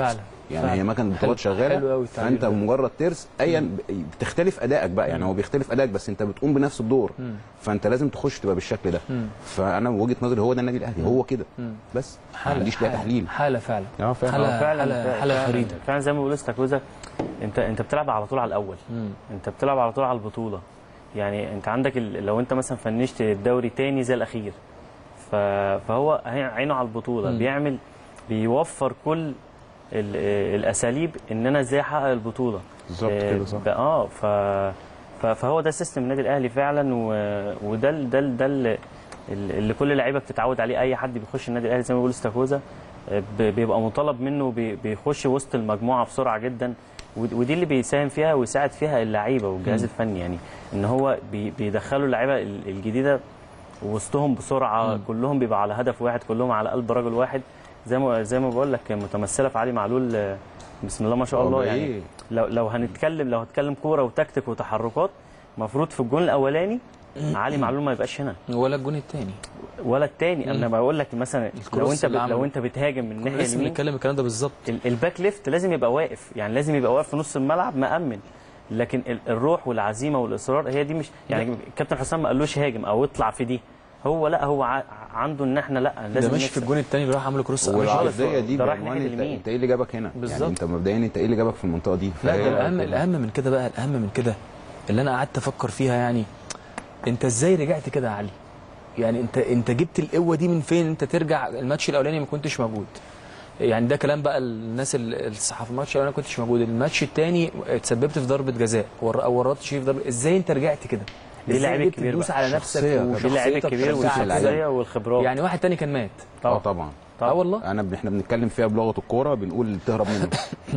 يعني فعلا. هي مكنه بطولات حلو- شغاله حلو أوي التعبير فانت ده. مجرد ترس ايا بتختلف ادائك بقى يعني هو بيختلف ادائك بس انت بتقوم بنفس الدور فانت لازم تخش تبقى بالشكل ده فانا وجهه نظري هو ده النادي الاهلي هو كده بس ما عنديش ليها تحليل حاله فعلا اه فعلا حاله فعلا حاله حاله فعلا, فريده فعلا زي ما بيقول استاكوزا انت انت بتلعب على طول على الاول انت بتلعب على طول على البطوله يعني انت عندك ال... لو انت مثلا فنشت الدوري تاني زي الاخير ف... فهو هي- عينه على البطوله مم. بيعمل بيوفر كل ال... الاساليب ان انا ازاي احقق البطوله بالظبط آه، كده صح ب- اه ف... ف... فهو ده سيستم النادي الاهلي فعلا و... وده ال- ده ال- ده ال- اللي كل اللعيبه بتتعود عليه اي حد بيخش النادي الاهلي زي ما بيقول استاكوزا آه، ب- بيبقى مطالب منه بي- بيخش وسط المجموعه بسرعه جدا ود- ودي اللي بيساهم فيها ويساعد فيها اللعيبه والجهاز الفني يعني ان هو بي- بيدخلوا اللعيبه ال- الجديده وسطهم بسرعه كلهم بيبقى على هدف واحد كلهم على قلب رجل واحد زي ما زي ما بقول لك متمثله في علي معلول آه، بسم الله ما شاء الله والله يعني إيه؟ لو لو هنتكلم لو هتكلم كوره وتكتيك وتحركات المفروض في الجون الاولاني علي معلول ما يبقاش هنا ولا الجون الثاني ولا التاني انا بقول لك مثلا لو الكروس انت اللي بت- عمله. لو انت بتهاجم من الناحيه لسه اليمين بنتكلم الكلام ده بالظبط ال- الباك ليفت لازم يبقى واقف يعني لازم يبقى واقف في نص الملعب مأمن لكن ال- الروح والعزيمه والاصرار هي دي مش يعني الكابتن حسام ما قالوش هاجم او اطلع في دي هو لا هو ع- عنده ان احنا لا لازم ده ماشي في نكسب. الجون الثاني اللي راح عمل كروس والعرضيه دي ده رايح بعنوان ناحية انت, اليمين. انت ايه اللي جابك هنا بالظبط. يعني انت مبدئيا انت ايه اللي جابك في المنطقه دي لا فهي- ده الاهم الاهم من كده بقى الاهم من كده اللي انا قعدت افكر فيها يعني انت ازاي رجعت كده يا علي يعني انت انت جبت القوه دي من فين انت ترجع الماتش الاولاني ما كنتش موجود يعني ده كلام بقى الناس ال- الصحافه الماتش الاولاني ما كنتش موجود الماتش الثاني اتسببت في ضربه جزاء ور- او ورطت شيء في ضربه ازاي انت رجعت كده دي ازاي لعيب جبت كبير تدوس بقى. على نفسك شخصية. دي اللعيب وشخصيتك الكبير تشجعك والشخصيه كده. والخبرات يعني واحد تاني كان مات اه طبعا اه والله انا ب- احنا بنتكلم فيها بلغه الكوره بنقول تهرب منه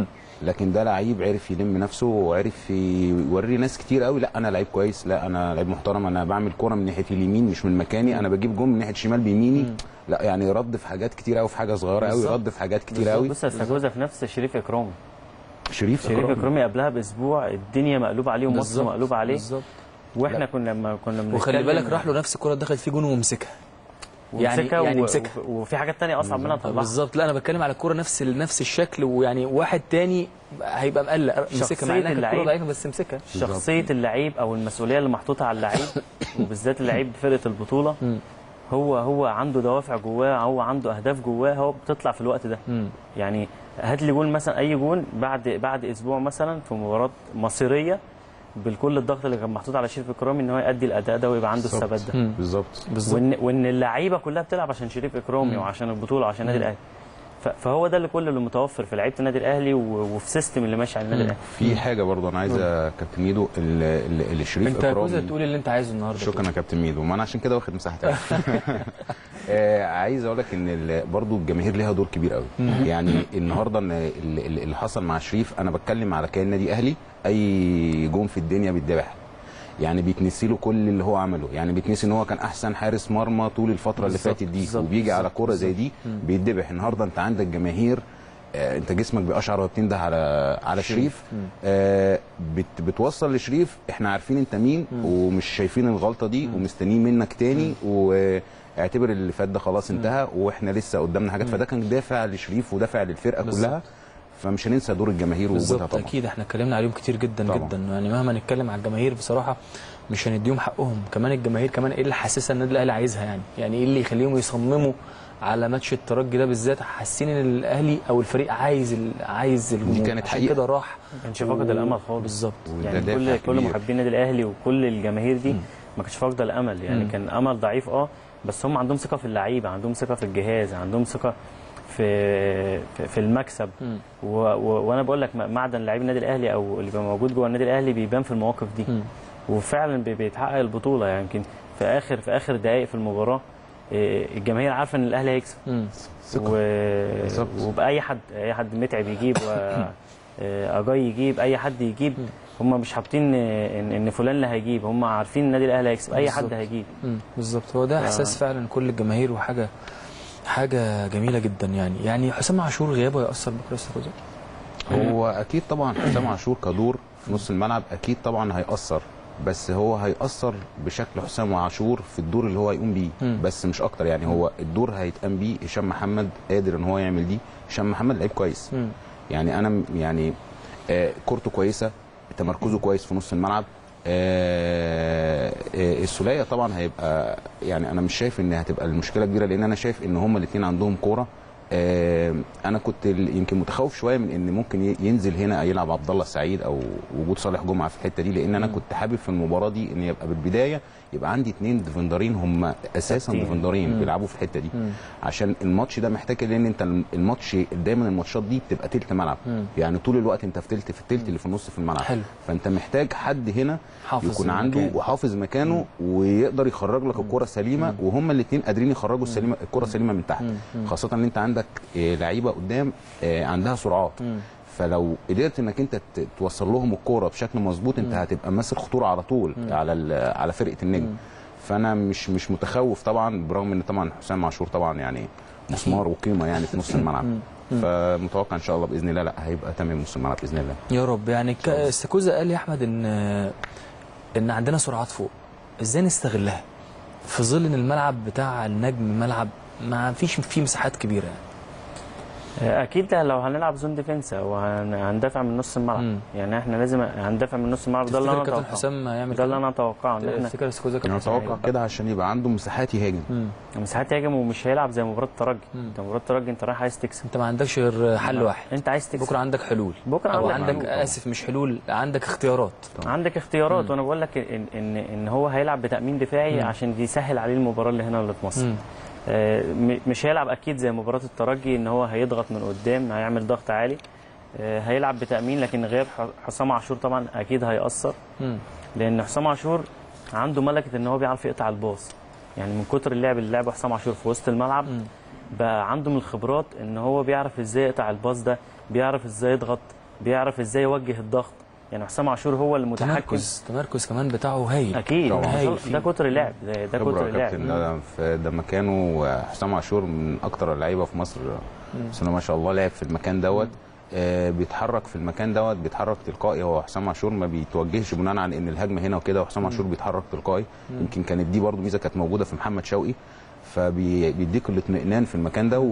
لكن ده لعيب عرف يلم نفسه وعرف يوري ناس كتير قوي لا انا لعيب كويس لا انا لعيب محترم انا بعمل كوره من ناحيه اليمين مش من مكاني انا بجيب جون من ناحيه الشمال بيميني لا يعني رد في حاجات كتير قوي في حاجه صغيره قوي بالظبط. رد في حاجات كتير قوي بص يا استاكوزا في نفس شريف اكرامي شريف شريف إكرامي. اكرامي قبلها باسبوع الدنيا مقلوبه عليه ومصر بالظبط. مقلوبه عليه بالظبط واحنا كنا لما كنا بنتكلم وخلي بالك راح له نفس الكره دخلت فيه جون ومسكها يعني- ومسكها يعني و- مسكها. و- وفي حاجات تانية اصعب منها طبعا بالظبط لا انا بتكلم على الكوره نفس نفس الشكل ويعني واحد تاني هيبقى مقلق مسكها مع شخصية انها كانت كوره اللعيب. ضعيفه بس مسكها شخصيه اللعيب او المسؤوليه اللي محطوطه على اللعيب وبالذات اللعيب فرقه البطوله هو هو عنده دوافع جواه هو عنده اهداف جواه هو بتطلع في الوقت ده مم. يعني هات لي جول مثلا اي جول بعد بعد اسبوع مثلا في مباراه مصيريه بالكل الضغط اللي كان محطوط على شريف اكرامي ان هو يؤدي الاداء ده ويبقى عنده بالظبط. الثبات ده مم. بالظبط بالظبط وان وان اللعيبه كلها بتلعب عشان شريف اكرامي وعشان البطوله وعشان النادي الاهلي ف- فهو ده اللي كل اللي متوفر في لعيبه النادي الاهلي و- وفي سيستم اللي ماشي على النادي الاهلي في حاجه برضه انا عايز يا كابتن ميدو ال- ال- اللي شريف انت كوزا اكرامي تقول اللي انت عايزه النهارده شكرا يا كابتن ميدو ما انا عشان كده واخد مساحتي آه عايز اقول لك ان ال- برضو الجماهير ليها دور كبير قوي يعني النهارده إن ال- ال- اللي حصل مع شريف انا بتكلم على كيان نادي اهلي اي جون في الدنيا بيتذبح يعني بيتنسي له كل اللي هو عمله يعني بيتنسي ان هو كان احسن حارس مرمى طول الفتره اللي بالظبط، فاتت دي بالظبط، وبيجي على بالظبط، كوره زي دي بيتذبح النهارده انت عندك جماهير آه، انت جسمك بيقشعر وبتنده على على شريف آه، بت بتوصل لشريف احنا عارفين انت مين ومش شايفين الغلطه دي ومستنيين منك تاني واعتبر اللي فات ده خلاص انتهى واحنا لسه قدامنا حاجات فده كان دافع لشريف ودافع للفرقه بالظبط. كلها فمش هننسى دور الجماهير ووجودها بالظبط طبعا اكيد احنا اتكلمنا عليهم كتير جدا طبعا. جدا يعني مهما نتكلم على الجماهير بصراحه مش هنديهم حقهم كمان الجماهير كمان ايه اللي حاسسها النادي الاهلي عايزها يعني يعني ايه اللي يخليهم يصمموا على ماتش الترجي ده بالذات حاسين ان الاهلي او الفريق عايز ال... عايز الجمهور كانت عشان حقيقة. كده راح ما كانش فاقد الامل خالص بالظبط وده يعني دافع كل كل كبير. محبين النادي الاهلي وكل الجماهير دي ما كانش فاقده الامل يعني مم. كان امل ضعيف اه بس هم عندهم ثقه في اللعيبه عندهم ثقه في الجهاز عندهم ثقه في في, في المكسب مم. و و وانا بقول لك معدن لعيب النادي الاهلي او اللي بيبقى موجود جوه النادي الاهلي بيبان في المواقف دي مم. وفعلا بي- بيتحقق البطوله يعني يمكن في اخر في اخر دقائق في المباراه إيه، الجماهير عارفه ان الاهلي هيكسب مم. ثقة. و... بالظبط. وباي حد اي حد متعب يجيب و... آه، اجاي يجيب اي حد يجيب هم مش حاطين ان ان فلان اللي هيجيب هم عارفين النادي الاهلي هيكسب اي حد بالظبط. هيجيب مم. بالظبط هو ده احساس فعلا كل الجماهير وحاجه حاجه جميله جدا يعني يعني حسام عاشور غيابه ياثر بكره استاذ هو اكيد طبعا حسام عاشور كدور في نص الملعب اكيد طبعا هيأثر بس هو هيأثر بشكل حسام عاشور في الدور اللي هو هيقوم بيه مم. بس مش اكتر يعني هو الدور هيتقام بيه هشام محمد قادر ان هو يعمل دي هشام محمد لعيب كويس مم. يعني انا م- يعني آه، كورته كويسه تمركزه كويس في نص الملعب آه، آه، السوليه طبعا هيبقى يعني انا مش شايف ان هتبقى المشكله كبيره لان انا شايف ان هما الاثنين عندهم كوره آه، انا كنت ال- يمكن متخوف شويه من ان ممكن ي- ينزل هنا يلعب عبد الله السعيد او وجود صالح جمعه في الحته دي لان انا كنت حابب في المباراه دي ان يبقى بالبدايه يبقى عندي اثنين ديفندرين هم اساسا ثابتين. ديفندرين بيلعبوا في الحته دي عشان الماتش ده محتاج لان انت الماتش دايما الماتشات دي بتبقى تلت ملعب يعني طول الوقت انت في تلت في التلت اللي في النص في الملعب حلو. فانت محتاج حد هنا حافظ يكون عنده المكان. وحافظ مكانه ويقدر يخرج لك الكره سليمه وهما الاثنين قادرين يخرجوا السليمه الكره سليمه من تحت خاصه ان انت عندك آه، لعيبه قدام آه، عندها سرعات فلو قدرت انك انت ت- توصل لهم الكوره بشكل مظبوط انت هتبقى ماسك خطوره على طول على ال- على فرقه النجم فانا مش مش متخوف طبعا برغم ان طبعا حسام عاشور طبعا يعني مسمار وقيمه يعني في نص الملعب فمتوقع ان شاء الله باذن الله لا هيبقى تمام نص الملعب باذن الله يا رب يعني ك- استاكوزا قال يا احمد ان ان عندنا سرعات فوق ازاي نستغلها في ظل ان الملعب بتاع النجم ملعب ما فيش فيه مساحات كبيره يعني. اكيد لو هنلعب زون ديفنس او هن- هندافع من نص الملعب مم. يعني احنا لازم هندافع من نص الملعب ده اللي تفتكر انا كابتن اتوقعه حسام هيعمل ده اللي كده؟ انا اتوقعه ان احنا تفتكر استاكوزا كابتن انا حسام اتوقع هيعمل كده عشان يبقى عنده مساحات يهاجم مم. مساحات يهاجم ومش هيلعب زي مباراه الترجي انت مباراه الترجي انت رايح عايز تكسب انت ما عندكش غير حل واحد انت عايز تكسب بكره عندك حلول بكرة او عندك عندك حلول. اسف مش حلول عندك اختيارات عندك اختيارات وانا بقول لك ان ان ان هو هيلعب بتامين دفاعي عشان يسهل عليه المباراه اللي هنا اللي في مصر مم. آه، م- مش هيلعب اكيد زي مباراه الترجي ان هو هيضغط من قدام هيعمل ضغط عالي آه، هيلعب بتامين لكن غياب ح- حسام عاشور طبعا اكيد هيأثر مم. لان حسام عاشور عنده ملكه ان هو بيعرف يقطع الباص يعني من كتر اللعب اللي لعبه حسام عاشور في وسط الملعب مم. بقى عنده من الخبرات ان هو بيعرف ازاي يقطع الباص ده بيعرف ازاي يضغط بيعرف ازاي يوجه الضغط يعني حسام عاشور هو المتحكم تمركز تمركز كمان بتاعه هايل اكيد طبعاً. هايل ده فيه. كتر لعب ده, ده خبره كتر يا لعب كابتن ده في ده مكانه حسام عاشور من اكتر اللعيبه في مصر بسم الله ما شاء الله لعب في المكان دوت آه بيتحرك في المكان دوت بيتحرك تلقائي هو حسام عاشور ما بيتوجهش بناء على ان الهجمه هنا وكده وحسام عاشور بيتحرك تلقائي يمكن كانت دي برضو ميزه كانت موجوده في محمد شوقي فبيديك الاطمئنان في المكان ده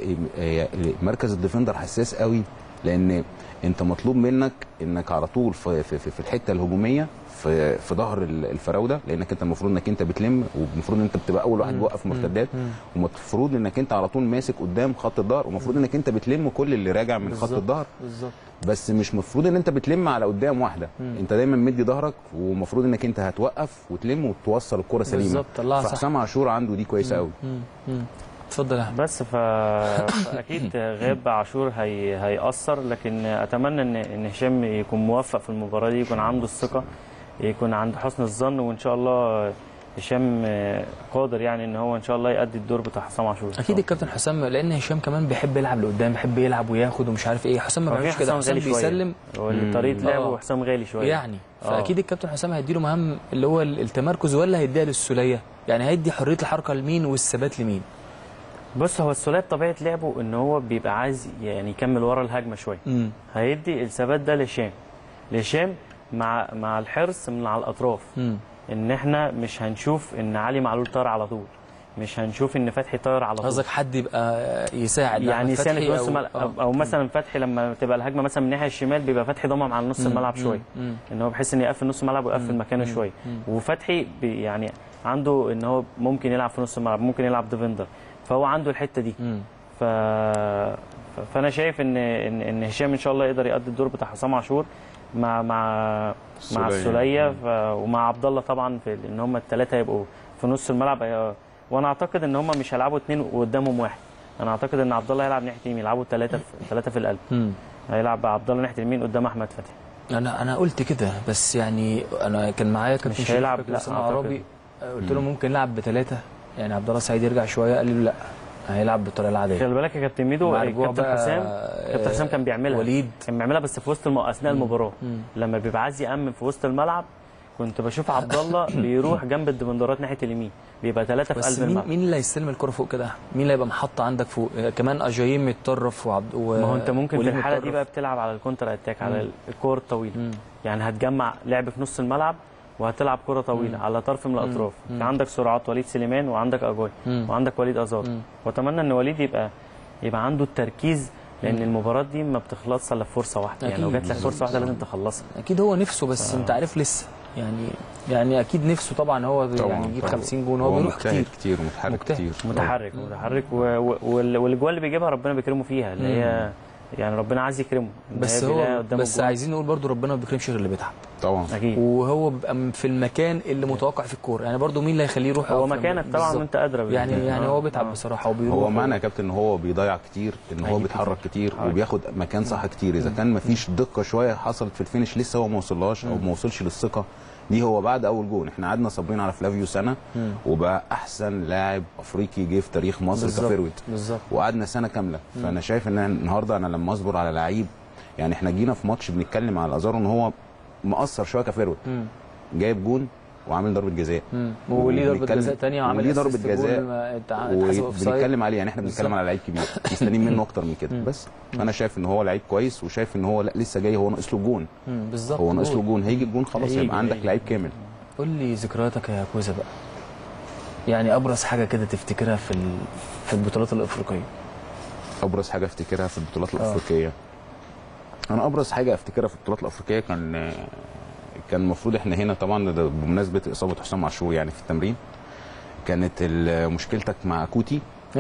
ومركز الديفندر حساس قوي لان انت مطلوب منك انك على طول في, في, في, في الحته الهجوميه في في ظهر ال- الفراوده لانك انت المفروض انك انت بتلم والمفروض ان انت بتبقى اول واحد بيوقف مرتدات ومفروض انك انت على طول ماسك قدام خط الظهر ومفروض انك انت بتلم كل اللي راجع من خط بالظبط. الظهر بالظبط بس مش مفروض ان انت بتلم على قدام واحده انت دايما مدي ظهرك ومفروض انك انت هتوقف وتلم وتوصل الكره سليمه بالظبط، طلعها صح. فحسام عاشور عنده دي كويسه قوي مم. مم. اتفضل يا احمد بس ف... فاكيد غياب عاشور هي... هيأثر لكن اتمنى ان ان هشام يكون موفق في المباراه دي يكون عنده الثقه يكون عنده حسن الظن وان شاء الله هشام قادر يعني ان هو ان شاء الله يأدي الدور بتاع حسام عاشور اكيد الكابتن حسام لان هشام كمان بيحب يلعب لقدام بيحب يلعب وياخد ومش عارف ايه حسام ما هو في بيعملش كده حسام حسام غالي شويه بيسلم هو اللي طريقه لعبه آه. حسام غالي شويه يعني آه. فاكيد الكابتن حسام هيديله مهام اللي هو التمركز ولا هيديها للسوليه يعني هيدي حريه الحركه لمين والثبات لمين بص هو السوليه طبيعه لعبه ان هو بيبقى عايز يعني يكمل ورا الهجمه شويه امم هيدي الثبات ده لهشام لهشام مع مع الحرص من على الاطراف امم ان احنا مش هنشوف ان علي معلول طاير على طول مش هنشوف ان فتحي طاير على طول قصدك حد يبقى يساعد يعني أحمد يساند فتحي في نص أو- الملعب آه. أو, او مثلا فتحي لما تبقى الهجمه مثلا من الناحيه الشمال بيبقى فتحي ضمم على نص الملعب شويه مم. ان هو بحيث ان يقفل نص الملعب ويقفل مكانه شويه وفتحي بي يعني عنده ان هو ممكن يلعب في نص الملعب ممكن يلعب ديفندر فهو عنده الحته دي مم. ف... ف- فانا شايف ان ان, إن هشام ان شاء الله يقدر يأدي الدور بتاع حسام عاشور مع مع مع السولية. السوليه ف... ومع عبد الله طبعا في ان هم الثلاثه يبقوا في نص الملعب هي- وانا اعتقد ان هم مش هيلعبوا اثنين وقدامهم واحد انا اعتقد ان عبد الله هيلعب ناحيه اليمين يلعبوا ثلاثه في ثلاثه في القلب مم. هيلعب عبد الله ناحيه اليمين قدام احمد فتحي انا انا قلت كده بس يعني انا كان معايا كابتن مش شريف هيلعب، كابتن لا، حسام أعتقد. عربي قلت له ممكن نلعب بثلاثه يعني عبد الله سعيد يرجع شويه قال لي لا هيلعب بالطريقه العاديه خلي بالك يا كابتن ميدو مع رجوع كابتن بقى، حسام كابتن حسام كان بيعملها وليد كان بيعملها بس في وسط الم... اثناء المباراه لما بيبقى عايز يامن في وسط الملعب كنت بشوف عبد الله بيروح جنب الديفندرات ناحيه اليمين بيبقى ثلاثه في بس قلب مين الملعب مين اللي هيستلم الكره فوق كده مين اللي هيبقى محط عندك فوق آه، كمان اجايم متطرف وعبد و... ما هو انت ممكن في وليد الحاله دي متطرف. بقى بتلعب على الكونتر اتاك على الكور الطويله يعني هتجمع لعب في نص الملعب وهتلعب كره طويله على طرف من الاطراف في عندك سرعات وليد سليمان وعندك اجوي وعندك وليد ازار واتمنى ان وليد يبقى يبقى عنده التركيز لان المباراه دي ما بتخلصش الا في فرصه واحده يعني لو أكيد. جات لك فرصه واحده لازم تخلصها اكيد هو نفسه بس انت عارف لسه يعني يعني اكيد نفسه طبعا هو يعني يجيب طبعاً. 50 جون هو بيروح مجتهد كتير كتير ومتحرك مجتهد. كتير متحرك متحرك و- و- وال- والاجوال اللي بيجيبها ربنا بيكرمه فيها اللي هي يعني ربنا عايز يكرمه إن بس هي بيلاقي هو قدامه بس جوان. عايزين نقول برضو ربنا ما بيكرمش غير اللي بيتعب طبعا اكيد وهو بيبقى م- في المكان اللي متوقع في الكوره يعني برضو مين اللي هيخليه يروح هو يقف جنب- مكانك طبعا بالظبط. وانت ادرى بال- يعني يعني آه، هو بيتعب آه. بصراحه وبيروح هو معنى يا كابتن ان هو بيضيع كتير ان هو هيجيب بيتحرك كتير آه. وبياخد مكان صح كتير اذا كان مفيش دقه شويه حصلت في الفينش لسه هو ما وصلهاش او ما وصلش للثقه دي هو بعد اول جون احنا قعدنا صابرين على فلافيو سنه وبقى احسن لاعب افريقي جه في تاريخ مصر بالظبط كفيرويد بالظبط وقعدنا سنه كامله فانا شايف ان النهارده انا لما اصبر على لعيب يعني احنا جينا في ماتش بنتكلم على ازارو ان هو مقصر شويه كفيرويد مم. جايب جون وعامل ضربه جزاء مم. وليه ضربه وبنتكلم- جزاء ثانيه وعمل وليه ضربه assist جول جزاء ما اتع- اتحسب اوفسايد وبنتكلم عليه يعني احنا بنتكلم بالظبط. على لعيب كبير مستنيين منه اكتر من كده بس انا شايف ان هو لعيب كويس وشايف ان هو لا لسه جاي هو ناقص له جون مم، بالظبط هو ناقص له جول. جون هيجي الجون خلاص هيجي- هيبقى عندك هيجي. لعيب كامل قول لي ذكرياتك يا كوزا بقى يعني ابرز حاجه كده تفتكرها في ال... في البطولات الافريقيه ابرز حاجه افتكرها في البطولات آه. الافريقيه انا ابرز حاجه افتكرها في البطولات الافريقيه كان كان المفروض احنا هنا طبعا ده بمناسبه اصابه حسام عاشور يعني في التمرين كانت ال- مشكلتك مع كوتي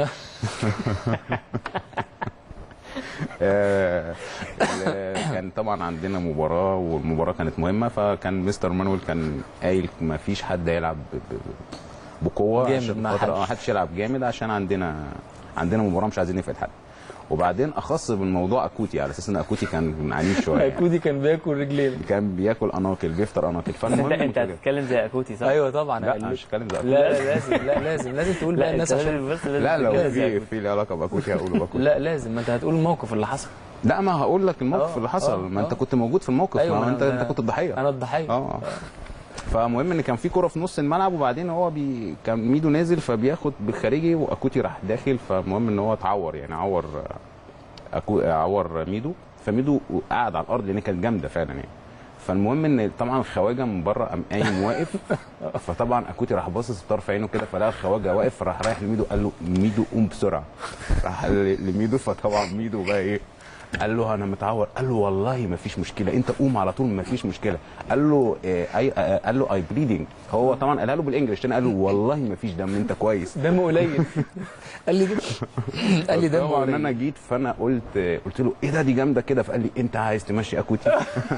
آه، ال- كان طبعا عندنا مباراه والمباراه كانت مهمه فكان مستر مانويل كان قايل ما فيش حد هيلعب ب- ب- بقوه جامد عشان مع خاطر حد. اه محدش يلعب جامد عشان عندنا عندنا مباراه مش عايزين نفقد حد وبعدين اخص بالموضوع اكوتي على اساس ان اكوتي كان عنيف شويه يعني. كودي كان بياكل رجلين كان بياكل اناقل بيفطر اناقل بس فالمهم انت انت المفاجأة- هتتكلم زي اكوتي صح؟ ايوه طبعا لا قال انا لي. مش هتكلم زي لا أكوتي. لا لازم لا لازم لازم تقول بقى الناس انت عشان لازم- بس لازم لا لو تتكلم زي في أكوتي. في له علاقه باكوتي هقوله باكوتي لا لازم ما انت هتقول الموقف اللي حصل لا ما هقول لك الموقف آه، اللي حصل آه، ما انت آه. كنت موجود في الموقف أيوة، ما ما انت أنا- انت كنت الضحيه انا الضحيه اه فمهم ان كان في كره في نص الملعب وبعدين هو بي... كان ميدو نازل فبياخد بالخارجي واكوتي راح داخل فالمهم ان هو اتعور يعني عور أكو... عور ميدو فميدو قعد على الارض لان كانت جامده فعلا يعني فالمهم ان طبعا الخواجه من بره قام قايم واقف فطبعا اكوتي راح باصص بطرف عينه كده فلقى الخواجه واقف فراح رايح لميدو قال له ميدو قوم بسرعه راح ل- لميدو فطبعا ميدو بقى ايه قال له انا متعور قال له والله ما فيش مشكله انت قوم على طول ما فيش مشكله قال له إيه اي آه، قال له اي بليدنج هو طبعا قالها له بالانجلش تاني قال له والله ما فيش دم انت كويس دم قليل قال لي دم قال لي دم طبعا انا قليل جيت فانا قلت قلت له ايه ده دي جامده كده فقال لي انت عايز تمشي اكوتي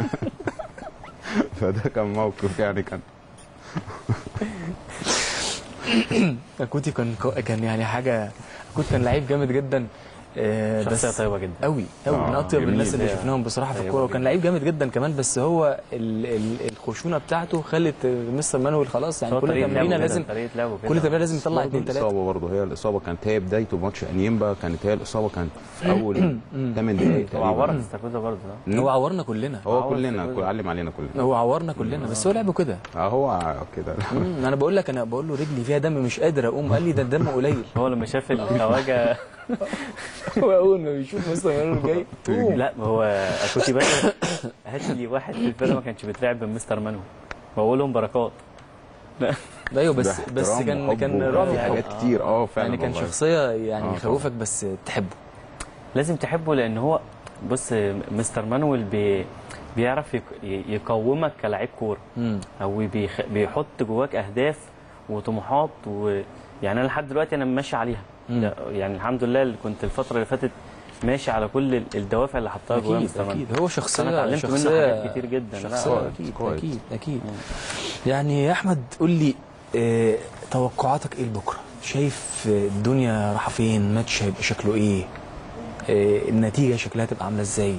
فده كان موقف يعني كان كوتي كان كان يعني حاجه كوتي كان لعيب جامد جدا آه، شخصيه بس طيبه جدا قوي قوي آه، من اطيب جميل. الناس اللي هي- شفناهم بصراحه في هي الكوره جميل. وكان لعيب جامد جدا كمان بس هو ال ال الخشونه بتاعته خلت مستر مانويل خلاص يعني هو كل طريقة تمرينه لعبه كده، لازم طريقه لعبه كده كل تمرينه لازم يطلع برضه اثنين ثلاثه الاصابه برضه هي الاصابه كانت هي بدايته ماتش انيمبا كانت هي الاصابه كانت في اول 8 دقائق هو عورك تقريبا استاكوزا برضه ده. مم. هو عورنا كلنا هو عور كلنا استاكوزا. كل علم علينا كلنا هو عورنا كلنا بس هو لعبه كده اه هو كده مم، انا بقول لك انا بقول له رجلي فيها دم مش قادر اقوم قال لي ده الدم قليل هو لما شاف الخواجه هو اول ما بيشوف مستر مانويل جاي قوم. لا ما هو اكوتي باشا هات لي واحد في الفرقه ما كانش بيتلعب بمستر مانو بقول لهم بركات ايوه بس باحترام بس كان وحب كان وكان رعب في حاجات حب. كتير اه فعلا يعني كان والله. شخصيه يعني آه، يخوفك بس تحبه لازم تحبه لان هو بص مستر مانويل بي بيعرف يق- يقومك كلاعب كوره مم. او بيخ... بيحط جواك اهداف وطموحات و... يعني انا لحد دلوقتي انا ماشي عليها مم. لا، يعني الحمد لله اللي كنت الفتره اللي فاتت ماشي على كل ال- الدوافع اللي حطها جوايا اكيد مستر مانويل اكيد هو شخصيه أنا اتعلمت منه شخصيه حاجات كتير جدا. لا، شخصيه هو اكيد كويس. اكيد اكيد يعني يا احمد قول لي آه توقعاتك ايه لبكره شايف آه، الدنيا رايحه فين ماتش هيبقى شكله ايه آه النتيجه شكلها تبقى عامله ازاي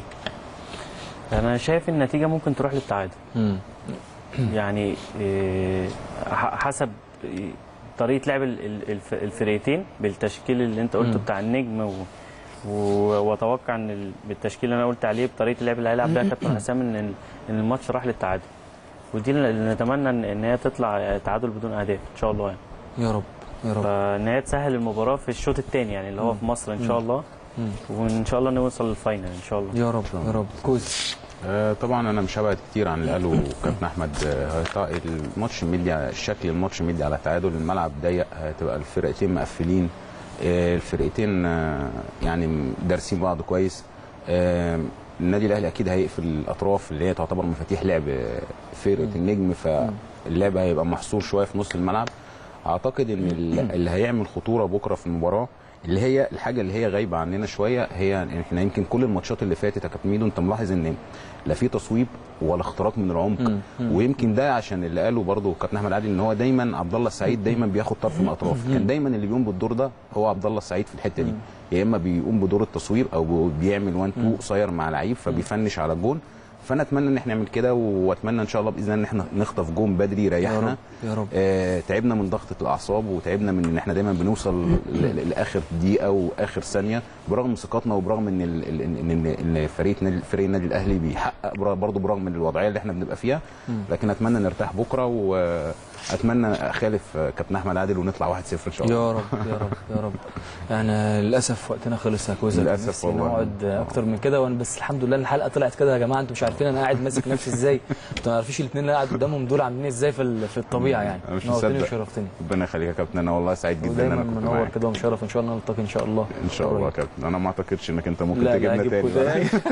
انا شايف النتيجه ممكن تروح للتعادل مم. يعني إيه، ح- حسب إيه، طريقه لعب ال- ال- الف- الفرقتين بالتشكيل اللي انت قلته مم. بتاع النجم و... و- واتوقع ان ال- بالتشكيل اللي انا قلت عليه بطريقه اللعب اللي هيلعب بيها كابتن حسام ان ال- ان الماتش راح للتعادل ودي اللي نتمنى ان إن هي تطلع تعادل بدون اهداف ان شاء الله يعني يا رب يا رب فان هي تسهل المباراه في الشوط الثاني يعني اللي هو في مصر ان شاء الله مم. وان شاء الله نوصل للفاينل ان شاء الله يا رب يا رب كويس آه، طبعا انا مش هبعد كتير عن اللي قاله كابتن احمد آه، هيطلع الماتش مدي الشكل الماتش مدي على تعادل الملعب ضيق هتبقى الفرقتين مقفلين آه، الفرقتين آه، يعني دارسين بعض كويس آم، النادي الاهلي اكيد هيقفل الاطراف اللي هي تعتبر مفاتيح لعب فرقه النجم فاللعب هيبقى محصور شويه في نص الملعب اعتقد ان ال- اللي هيعمل خطوره بكره في المباراه اللي هي الحاجه اللي هي غايبه عننا شويه هي إن احنا يمكن كل الماتشات اللي فاتت يا كابتن ميدو انت ملاحظ ان لا في تصويب ولا اختراق من العمق ويمكن ده عشان اللي قاله برضه كابتن احمد عادل ان هو دايما عبد الله السعيد دايما بياخد طرف من الاطراف كان دايما اللي بيقوم بالدور ده هو عبد الله السعيد في الحته دي يا اما بيقوم بدور التصويب او بيعمل 1 2 قصير مع لعيب فبيفنش على الجون فانا اتمنى ان احنا نعمل كده واتمنى ان شاء الله باذن الله ان احنا نخطف جون بدري يا يريحنا رب يا رب آه تعبنا من ضغطه الاعصاب وتعبنا من ان احنا دايما بنوصل ل- ل- لاخر دقيقه واخر ثانيه برغم ثقتنا وبرغم ان ال- ال- ان ان ان فريق نادي فريق النادي الاهلي بيحقق بر- برضه برغم من الوضعيه اللي احنا بنبقى فيها لكن اتمنى نرتاح بكره واتمنى اخالف آه، كابتن احمد عادل ونطلع 1-0 ان شاء الله يا رب يا رب يا رب يعني للاسف وقتنا خلص يا كوزا للأسف نفسي والله. نقعد اكتر من كده وانا بس الحمد لله الحلقه طلعت كده يا جماعه انتوا مش عارفين انا قاعد ماسك نفسي ازاي انتوا ما عارفين الاثنين اللي قاعد قدامهم دول عاملين ازاي في ال- في الطبيعه يعني أنا مش نورتني مصدق. وشرفتني ربنا يخليك يا كابتن انا والله سعيد جدا ان ودايما انا كنت منور معاك كده ومشرف ان شاء الله نلتقي ان شاء الله ان شاء الله يا قريب. كابتن انا ما اعتقدش انك انت ممكن لا لا تجيبنا اجيبكوا تاني تاني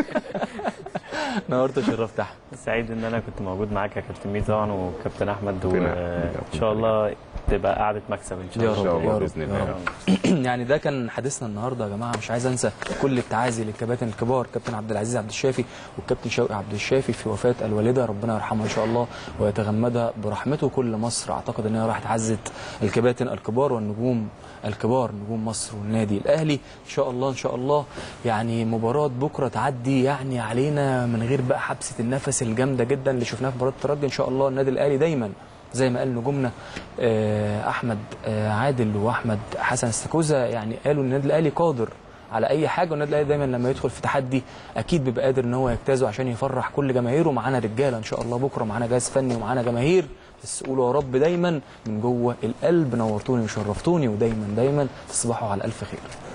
نورت وشرفت احمد سعيد ان انا كنت موجود معاك يا كابتن ميت طبعا وكابتن احمد ربنا وان يخليك. شاء الله تبقى قعده مكسب ان شاء يا الله ان شاء رب، الله يا رب، باذن يا الله رب. يعني ده كان حديثنا النهارده يا جماعه مش عايز انسى كل التعازي للكباتن الكبار كابتن عبد العزيز عبد الشافي والكابتن شوقي عبد الشافي في وفاه الوالده ربنا يرحمها ان شاء الله ويتغمدها برحمته كل مصر اعتقد ان هي راحت عزت الكباتن الكبار والنجوم الكبار نجوم مصر والنادي الاهلي ان شاء الله ان شاء الله يعني مباراه بكره تعدي يعني علينا من غير بقى حبسه النفس الجامده جدا اللي شفناها في مباراه الترجي ان شاء الله النادي الاهلي دايما زي ما قال نجومنا آه، احمد آه، عادل واحمد حسن استاكوزا يعني قالوا ان النادي الاهلي قادر على اي حاجه والنادي الاهلي دايما لما يدخل في تحدي اكيد بيبقى قادر ان هو يجتازه عشان يفرح كل جماهيره معانا رجاله ان شاء الله بكره معانا جهاز فني ومعانا جماهير بس قولوا يا رب دايما من جوه القلب نورتوني وشرفتوني ودايما دايما تصبحوا على الف خير